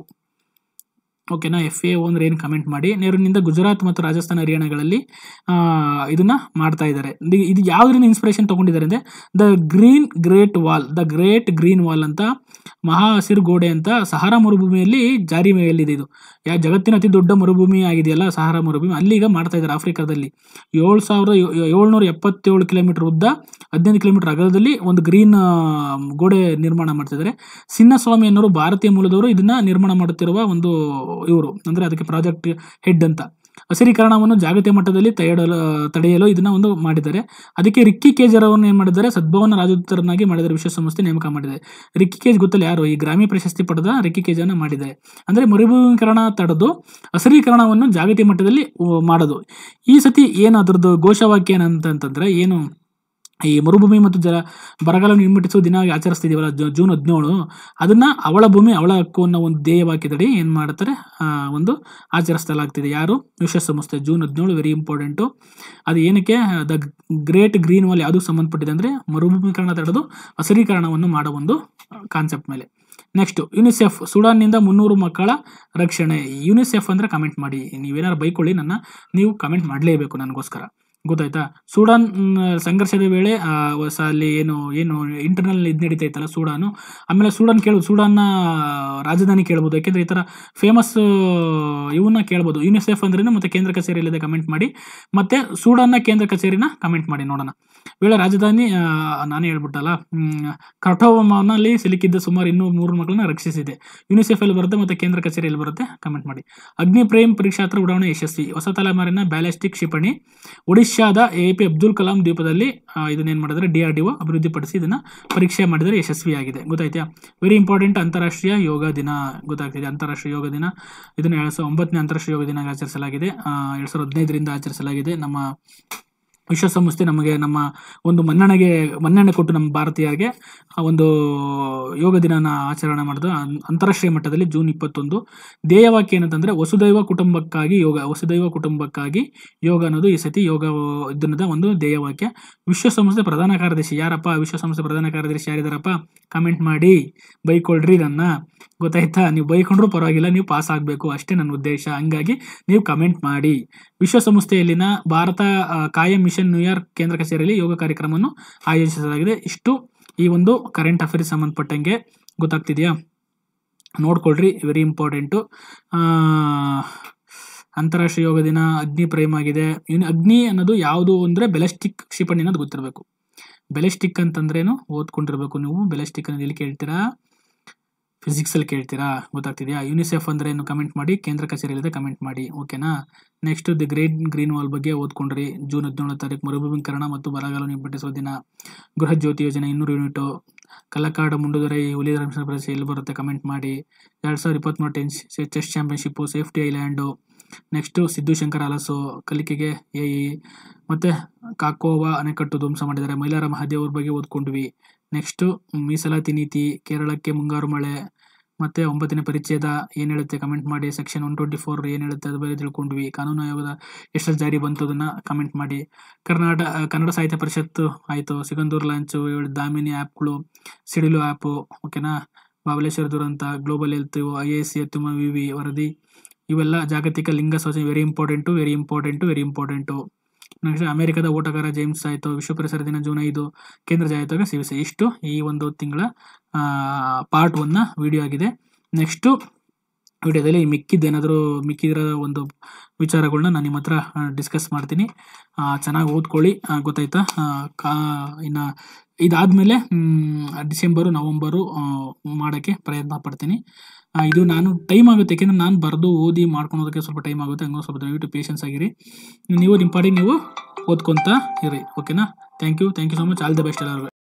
ಓಕೆನಾ ಎಫ್ ಎ ಒ ಅಂದ್ರೆ ಏನು ಕಮೆಂಟ್ ಮಾಡಿ ನೆರವಿನಿಂದ ಗುಜರಾತ್ ಮತ್ತು ರಾಜಸ್ಥಾನ ಹರಿಯಾಣಗಳಲ್ಲಿ ಆ, ಇದನ್ನ ಮಾಡ್ತಾ ಇದ್ದಾರೆ ಇದು- ಇದು ಯಾವುದರಿಂದ ಇನ್ಸ್ಪಿರೇಷನ್ ತಗೊಂಡಿದ್ದಾರೆ ಅಂದರೆ the green great wall the great green wall ಅಂತ ಮಹಾ ಹಸಿರು ಗೋಡೆ ಅಂತ ಸಹಾರಾ ಮರುಭೂಮಿಯಲ್ಲಿ ಜಾರಿ ಮೇಲಿದೆ ಇದು ಯಾ ಜಗತ್ತಿನ ಅತಿ ದೊಡ್ಡ ಮರುಭೂಮಿ ಆಗಿದೆಯಲ್ಲ ಸಹಾರಾ ಮರುಭೂಮಿ ಅಲ್ಲಿ ಈಗ ಮಾಡ್ತಾ ಇದ್ದಾರೆ ಆಫ್ರಿಕಾದಲ್ಲಿ ಏಳು ಸಾವಿರದ ಏಳ್ನೂರ ಎಪ್ಪತ್ತೇಳು ಕಿಲೋಮೀಟರ್ ಉದ್ದ ಹದಿನೈದು ಕಿಲೋಮೀಟರ್ ಅಗಲದಲ್ಲಿ ಒಂದು ಗ್ರೀನ್ ಗೋಡೆ ನಿರ್ಮಾಣ ಮಾಡ್ತಿದ್ದಾರೆ ಸಿನ್ನಸ್ವಾಮಿ ಅನ್ನೋರು ಭಾರತೀಯ ಮೂಲದವರು ಇದನ್ನ ನಿರ್ಮಾಣ ಮಾಡುತ್ತಿರುವ ಒಂದು ಇವರು ಅಂದ್ರೆ ಅದಕ್ಕೆ ಪ್ರಾಜೆಕ್ಟ್ ಹೆಡ್ ಅಂತ ಹಸಿರೀಕರಣವನ್ನು ಜಾಗತಿಕ ಮಟ್ಟದಲ್ಲಿ ತಡೆಯಲು ತಡೆಯಲು ಇದನ್ನ ಒಂದು ಮಾಡಿದ್ದಾರೆ ಅದಕ್ಕೆ ರಿಕ್ಕಿ ಕೇಜ್ ಅವರನ್ನು ಏನು ಮಾಡಿದ್ದಾರೆ ಸದ್ಭವನ ರಾಜದೂತರನ್ನಾಗಿ ಮಾಡಿದ್ದಾರೆ ವಿಶ್ವಸಂಸ್ಥೆ ನೇಮಕ ಮಾಡಿದೆ ರಿಕ್ಕಿ ಕೇಜ್ ಗೊತ್ತಲ್ಲ ಯಾರು ಈ ಗ್ರಾಮಿ ಪ್ರಶಸ್ತಿ ಪಡೆದ ರಿಕ್ಕಿ ಕೇಜ್ ಅನ್ನು ಮಾಡಿದ್ದಾರೆ ಅಂದ್ರೆ ಮರುಭೂಮೀಕರಣ ತಡೆದು ಹಸಿರೀಕರಣವನ್ನು ಜಾಗತಿಕ ಮಟ್ಟದಲ್ಲಿ ಉ, ಮಾಡೋದು ಈ ಸತಿ ಏನು ಅದ್ರದ್ದು ಘೋಷವಾಕ್ಯ ಏನಂತಂತಂದ್ರೆ ಏನು ಈ ಮರುಭೂಮಿ ಮತ್ತು ಜಲ ಬರಗಾಲವನ್ನು ಹಿಮ್ಮೆಟ್ಟಿಸುವ ದಿನ ಆಚರಿಸ್ತಿದೀವಲ್ಲ ಜೂ- ಜೂನ್ ಹದಿನೇಳು ಅದನ್ನ ಅವಳ ಭೂಮಿ ಅವಳ ಹಕ್ಕು ಅನ್ನೋ ಒಂದು ಧ್ಯೇಯವಾಕ್ಯದಡಿ ಏನು ಮಾಡ್ತಾರೆ ಆ, ಒಂದು ಆಚರಿಸಲಾಗ್ತಿದೆ ಯಾರು ವಿಶ್ವಸಂಸ್ಥೆ ಜೂನ್ ಹದಿನೇಳು ವೆರಿ ಇಂಪಾರ್ಟೆಂಟು ಅದು ಏನಕ್ಕೆ ದ ಗ್ರೇಟ್ ಗ್ರೀನ್ ವಾಲ್ ಯಾವುದಕ್ಕೆ ಸಂಬಂಧಪಟ್ಟಿದೆ ಅಂದರೆ ಮರುಭೂಮೀಕರಣ ತಡೆದು ಹಸಿರೀಕರಣವನ್ನು ಮಾಡೋ ಒಂದು ಕಾನ್ಸೆಪ್ಟ್ ಮೇಲೆ ನೆಕ್ಸ್ಟ್ ಯುನಿಸೆಫ್ ಸುಡಾನ್ನಿಂದ ಮುನ್ನೂರು ಮಕ್ಕಳ ರಕ್ಷಣೆ ಯುನಿಸೆಫ್ ಅಂದರೆ ಕಮೆಂಟ್ ಮಾಡಿ ನೀವೇನಾದ್ರು ಬೈಕೊಳ್ಳಿ ನನ್ನ ನೀವು ಕಮೆಂಟ್ ಮಾಡಲೇಬೇಕು ನನಗೋಸ್ಕರ ಗೊತ್ತಾಯ್ತಾ ಸೂಡಾನ್ ಮ್, ಸಂಘರ್ಷದ ವೇಳೆ ಆ, ಹೊಸ ಅಲ್ಲಿ ಏನು ಏನು ಇಂಟರ್ನಲ್ ಇದು ನಡೀತಾ ಇತ್ತಲ್ಲ ಸೂಡಾನು ಆಮೇಲೆ ಸೂಡಾನ್ ಕೇಳ್ಬೋದು ಸೂಡಾನ್ನ ರಾಜಧಾನಿ ಕೇಳ್ಬೋದು ಯಾಕೆಂದ್ರೆ ಈ ಥರ ಫೇಮಸ್ ಇವನ್ನ ಕೇಳ್ಬೋದು ಯುನಿಸೆಫ್ ಅಂದ್ರೇನು ಮತ್ತೆ ಕೇಂದ್ರ ಕಚೇರಿಯಲ್ಲಿದೆ ಕಮೆಂಟ್ ಮಾಡಿ ಮತ್ತೆ ಸೂಡಾನ್ನ ಕೇಂದ್ರ ಕಚೇರಿನ ಕಮೆಂಟ್ ಮಾಡಿ ನೋಡೋಣ ವೇಳೆ ರಾಜಧಾನಿ ಆ, ನಾನೇ ಹೇಳ್ಬಿಟ್ಟಲ್ಲ ಕಠೋವನಲ್ಲಿ ಸಿಲುಕಿದ್ದ ಸುಮಾರು ಇನ್ನೂ ಮೂರು ಮಕ್ಕಳನ್ನ ರಕ್ಷಿಸಿದೆ ಯುನಿಸೆಫ್ ಅಲ್ಲಿ ಬರುತ್ತೆ ಮತ್ತೆ ಕೇಂದ್ರ ಕಚೇರಿಯಲ್ಲಿ ಬರುತ್ತೆ ಕಮೆಂಟ್ ಮಾಡಿ ಅಗ್ನಿ ಪ್ರೇಮ್ ಪರೀಕ್ಷಾತ್ರ ಉಡಾವಣೆ ಯಶಸ್ವಿ ಹೊಸ ತಲೆಮಾರಿನ ಬ್ಯಾಲಿಸ್ಟಿಕ್ ಕ್ಷಿಪಣಿ ಒಡಿಶಾದ ಎ ಪಿ ಅಬ್ದುಲ್ ಕಲಾಂ ದ್ವೀಪದಲ್ಲಿ ಆ, ಇದನ್ನೇನು ಮಾಡಿದ್ರೆ ಡಿ ಆರ್ ಡಿ ಒ ಅಭಿವೃದ್ಧಿಪಡಿಸಿ ಇದನ್ನ ಪರೀಕ್ಷೆ ಮಾಡಿದರೆ ಯಶಸ್ವಿಯಾಗಿದೆ ಗೊತ್ತಾಯ್ತಾ ವೆರಿ ಇಂಪಾರ್ಟೆಂಟ್ ಅಂತಾರಾಷ್ಟ್ರೀಯ ಯೋಗ ದಿನ ಗೊತ್ತಾಗ್ತಿದೆ ಅಂತಾರಾಷ್ಟ್ರೀಯ ಯೋಗ ದಿನ ಇದನ್ನು ಎರಡ್ ಸಾವಿರದ ಒಂಬತ್ತನೇ ಅಂತಾರಾಷ್ಟ್ರೀಯ ಯೋಗ ದಿನ ಆಚರಿಸಲಾಗಿದೆ ಆ, ಎರಡ್ ಸಾವಿರದ ಹದಿನೈದರಿಂದ ಆಚರಿಸಲಾಗಿದೆ ನಮ್ಮ ವಿಶ್ವಸಂಸ್ಥೆ ನಮಗೆ ನಮ್ಮ ಒಂದು ಮನ್ನಣೆಗೆ ಮನ್ನಣೆ ಕೊಟ್ಟು ನಮ್ಮ ಭಾರತೀಯರಿಗೆ ಆ ಒಂದು ಯೋಗ ದಿನನ ಆಚರಣೆ ಮಾಡಿದ ಅಂ- ಅಂತಾರಾಷ್ಟ್ರೀಯ ಮಟ್ಟದಲ್ಲಿ ಜೂನ್ ಇಪ್ಪತ್ತೊಂದು ಧ್ಯೇಯವಾಕ್ಯ ಏನಂತಂದ್ರೆ ವಸುದೈವ ಕುಟುಂಬಕ್ಕಾಗಿ ಯೋಗ ವಸುದೈವ ಕುಟುಂಬಕ್ಕಾಗಿ ಯೋಗ ಅನ್ನೋದು ಈ ಸತಿ ಯೋಗ ದಿನದ ಒಂದು ಧ್ಯೇಯವಾಕ್ಯ ವಿಶ್ವಸಂಸ್ಥೆ ಪ್ರಧಾನ ಕಾರ್ಯದರ್ಶಿ ಯಾರಪ್ಪ ವಿಶ್ವಸಂಸ್ಥೆ ಪ್ರಧಾನ ಕಾರ್ಯದರ್ಶಿ ಯಾರಿದಾರಪ್ಪ ಕಮೆಂಟ್ ಮಾಡಿ ಬೈಕೊಳ್ರಿ ನನ್ನ ಗೊತ್ತಾಯ್ತಾ ನೀವು ಬೈಕೊಂಡ್ರೂ ಪರವಾಗಿಲ್ಲ ನೀವು ಪಾಸ್ ಆಗಬೇಕು ಅಷ್ಟೇ ನನ್ನ ಉದ್ದೇಶ ಹಂಗಾಗಿ ನೀವು ಕಮೆಂಟ್ ಮಾಡಿ ವಿಶ್ವಸಂಸ್ಥೆಯಲ್ಲಿನ ಭಾರತ ಆ, ಕಾಯಂ ಮಿಷನ್ ನ್ಯೂಯಾರ್ಕ್ ಕೇಂದ್ರ ಕಚೇರಿಯಲ್ಲಿ ಯೋಗ ಕಾರ್ಯಕ್ರಮವನ್ನು ಆಯೋಜಿಸಲಾಗಿದೆ ಇಷ್ಟು ಈ ಒಂದು ಕರೆಂಟ್ ಅಫೇರ್ಸ್ ಸಂಬಂಧಪಟ್ಟಂಗೆ ಗೊತ್ತಾಗ್ತಿದೆಯಾ ನೋಡ್ಕೊಳ್ರಿ ವೆರಿ ಇಂಪಾರ್ಟೆಂಟು ಅಂತಾರಾಷ್ಟ್ರೀಯ ಯೋಗ ದಿನ ಅಗ್ನಿ ಪ್ರೇಮ್ ಆಗಿದೆ ಇನ್ನು ಅಗ್ನಿ ಅನ್ನೋದು ಯಾವುದು ಅಂದರೆ ಬೆಲೆಸ್ಟಿಕ್ ಕ್ಷಿಪಣಿ ಅನ್ನೋದು ಗೊತ್ತಿರಬೇಕು ಬೆಲೆಸ್ಟಿಕ್ ಅಂತಂದ್ರೇನು ಓದ್ಕೊಂಡಿರ್ಬೇಕು ನೀವು ಬೆಲೆಸ್ಟಿಕ್ ಅನ್ನೋದು ಎಲ್ಲಿ ಕೇಳ್ತೀರಾ ಫಿಸಿಕ್ಸಲ್ಲಿ ಕೇಳ್ತೀರಾ ಗೊತ್ತಾಗ್ತಿದೆಯಾ ಯುನಿಸೆಫ್ ಅಂದ್ರೆ ಏನು ಕಮೆಂಟ್ ಮಾಡಿ ಕೇಂದ್ರ ಕಚೇರಿಯಲ್ಲಿದೆ ಕಮೆಂಟ್ ಮಾಡಿ ಓಕೆನಾ next the great green wall ಬಗ್ಗೆ ಓದ್ಕೊಂಡ್ರಿ ಜೂನ್ ಹದಿನೇಳನೇ ತಾರೀಕು ಮರುಭೂಮೀಕರಣ ಮತ್ತು ಬರಗಾಲವನ್ನು ಹಿಮ್ಮೆಟ್ಟಿಸುವ ದಿನ ಗೃಹ ಜ್ಯೋತಿ ಯೋಜನೆ ಇನ್ನೂರು ಯೂನಿಟು ಕಲ್ಲಕ್ಕಾಡ ಮುಂಡುದೊರೆ ಹುಲಿ ರಕ್ಷಣಾ ಪ್ರದೇಶ ಎಲ್ಲಿ ಬರುತ್ತೆ ಕಮೆಂಟ್ ಮಾಡಿ ಎರಡು ಸಾವಿರದ ಇಪ್ಪತ್ತ್ಮೂರು ಟೆನ್ಸ್ chess championship safety island next Siddu Shankar ಅಲಸು ಕಲಿಕೆಗೆ ಎ ಇ ಮತ್ತು ಕಾಕೋವಾ ಅಣೆಕಟ್ಟು ಧ್ವಂಸ ಮಾಡಿದ್ದಾರೆ ಮೈಲಾರ ಮಹಾದೇವ್ ಅವ್ರ ಬಗ್ಗೆ ಓದ್ಕೊಂಡ್ವಿ ನೆಕ್ಸ್ಟು ಮೀಸಲಾತಿ ನೀತಿ ಕೇರಳಕ್ಕೆ ಮುಂಗಾರು ಮಳೆ ಮತ್ತು ಒಂಬತ್ತನೇ ಪರಿಚ್ಛೇದ ಏನು ಹೇಳುತ್ತೆ ಕಮೆಂಟ್ ಮಾಡಿ ಸೆಕ್ಷನ್ ಒನ್ ಟ್ವೆಂಟಿ ಫೋರ್ ಏನು ಹೇಳುತ್ತೆ ಅದ್ರ ಬಗ್ಗೆ ತಿಳ್ಕೊಂಡ್ವಿ ಕಾನೂನು ಆಯೋಗದ ಎಷ್ಟರಲ್ಲಿ ಜಾರಿ ಬಂತು ಅದನ್ನು ಕಮೆಂಟ್ ಮಾಡಿ ಕರ್ನಾಟಕ ಕನ್ನಡ ಸಾಹಿತ್ಯ ಪರಿಷತ್ತು ಆಯಿತು ಸಿಗಂದೂರು ಲಾಂಚು ಇವ್ಳು ದಾಮಿನಿ ಆ್ಯಪ್ಗಳು ಸಿಡಿಲು ಆ್ಯಪು ಓಕೆನಾ ಬಾಬಲೇಶ್ವರ ದುರಂತ global health I A C ಅತ್ಯುಮ ವಿ ವಿ ವರದಿ ಇವೆಲ್ಲ ಜಾಗತಿಕ ಲಿಂಗ ಶೋಷಣೆ very important very important very important next ಅಮೆರಿಕದ ಓಟಗಾರ ಜೇಮ್ಸ್ ಆಯಿತು ವಿಶ್ವ ಪರಿಸರ ದಿನ ಜೂನ್ ಐದು ಕೇಂದ್ರ ಜಾಹೀರಾತು ಸಿ ಸಿ ಇಷ್ಟು ಈ ಒಂದು ತಿಂಗಳ ಪಾರ್ಟ್ ಒನ್ನ ವಿಡಿಯೋ ಆಗಿದೆ ನೆಕ್ಸ್ಟು ವಿಡಿಯೋದಲ್ಲಿ ಮಿಕ್ಕಿದ್ದೇನಾದರೂ ಮಿಕ್ಕಿದಿರೋ ಒಂದು ವಿಚಾರಗಳನ್ನ ನಾನು ನಿಮ್ಮ ಹತ್ರ ಡಿಸ್ಕಸ್ ಮಾಡ್ತೀನಿ ಚೆನ್ನಾಗಿ ಓದ್ಕೊಳ್ಳಿ ಆ, ಗೊತ್ತಾಯ್ತಾ ಆ, ಕಾ ಇನ್ನು ಇದಾದಮೇಲೆ ಡಿಸೆಂಬರು ನವಂಬರು ಮಾಡೋಕ್ಕೆ ಪ್ರಯತ್ನ ಪಡ್ತೀನಿ ಆ, ಇದು ನಾನು ಟೈಮ್ ಆಗುತ್ತೆ ಯಾಕೆಂದರೆ ನಾನು ಬರೆದು ಓದಿ ಮಾಡ್ಕೊಳೋದಕ್ಕೆ ಸ್ವಲ್ಪ ಟೈಮ್ ಆಗುತ್ತೆ ಹಂಗೆ ಸ್ವಲ್ಪ ದಯವಿಟ್ಟು ಪೇಷನ್ಸ್ ಆಗಿರಿ ನೀವು ನಿಮ್ಮ ಪಾಡಿಗೆ ನೀವು ಓದ್ಕೊತಾ ಇರಿ ಓಕೆನಾ thank you thank you so much all the best ಎಲ್ಲರಿಗೂ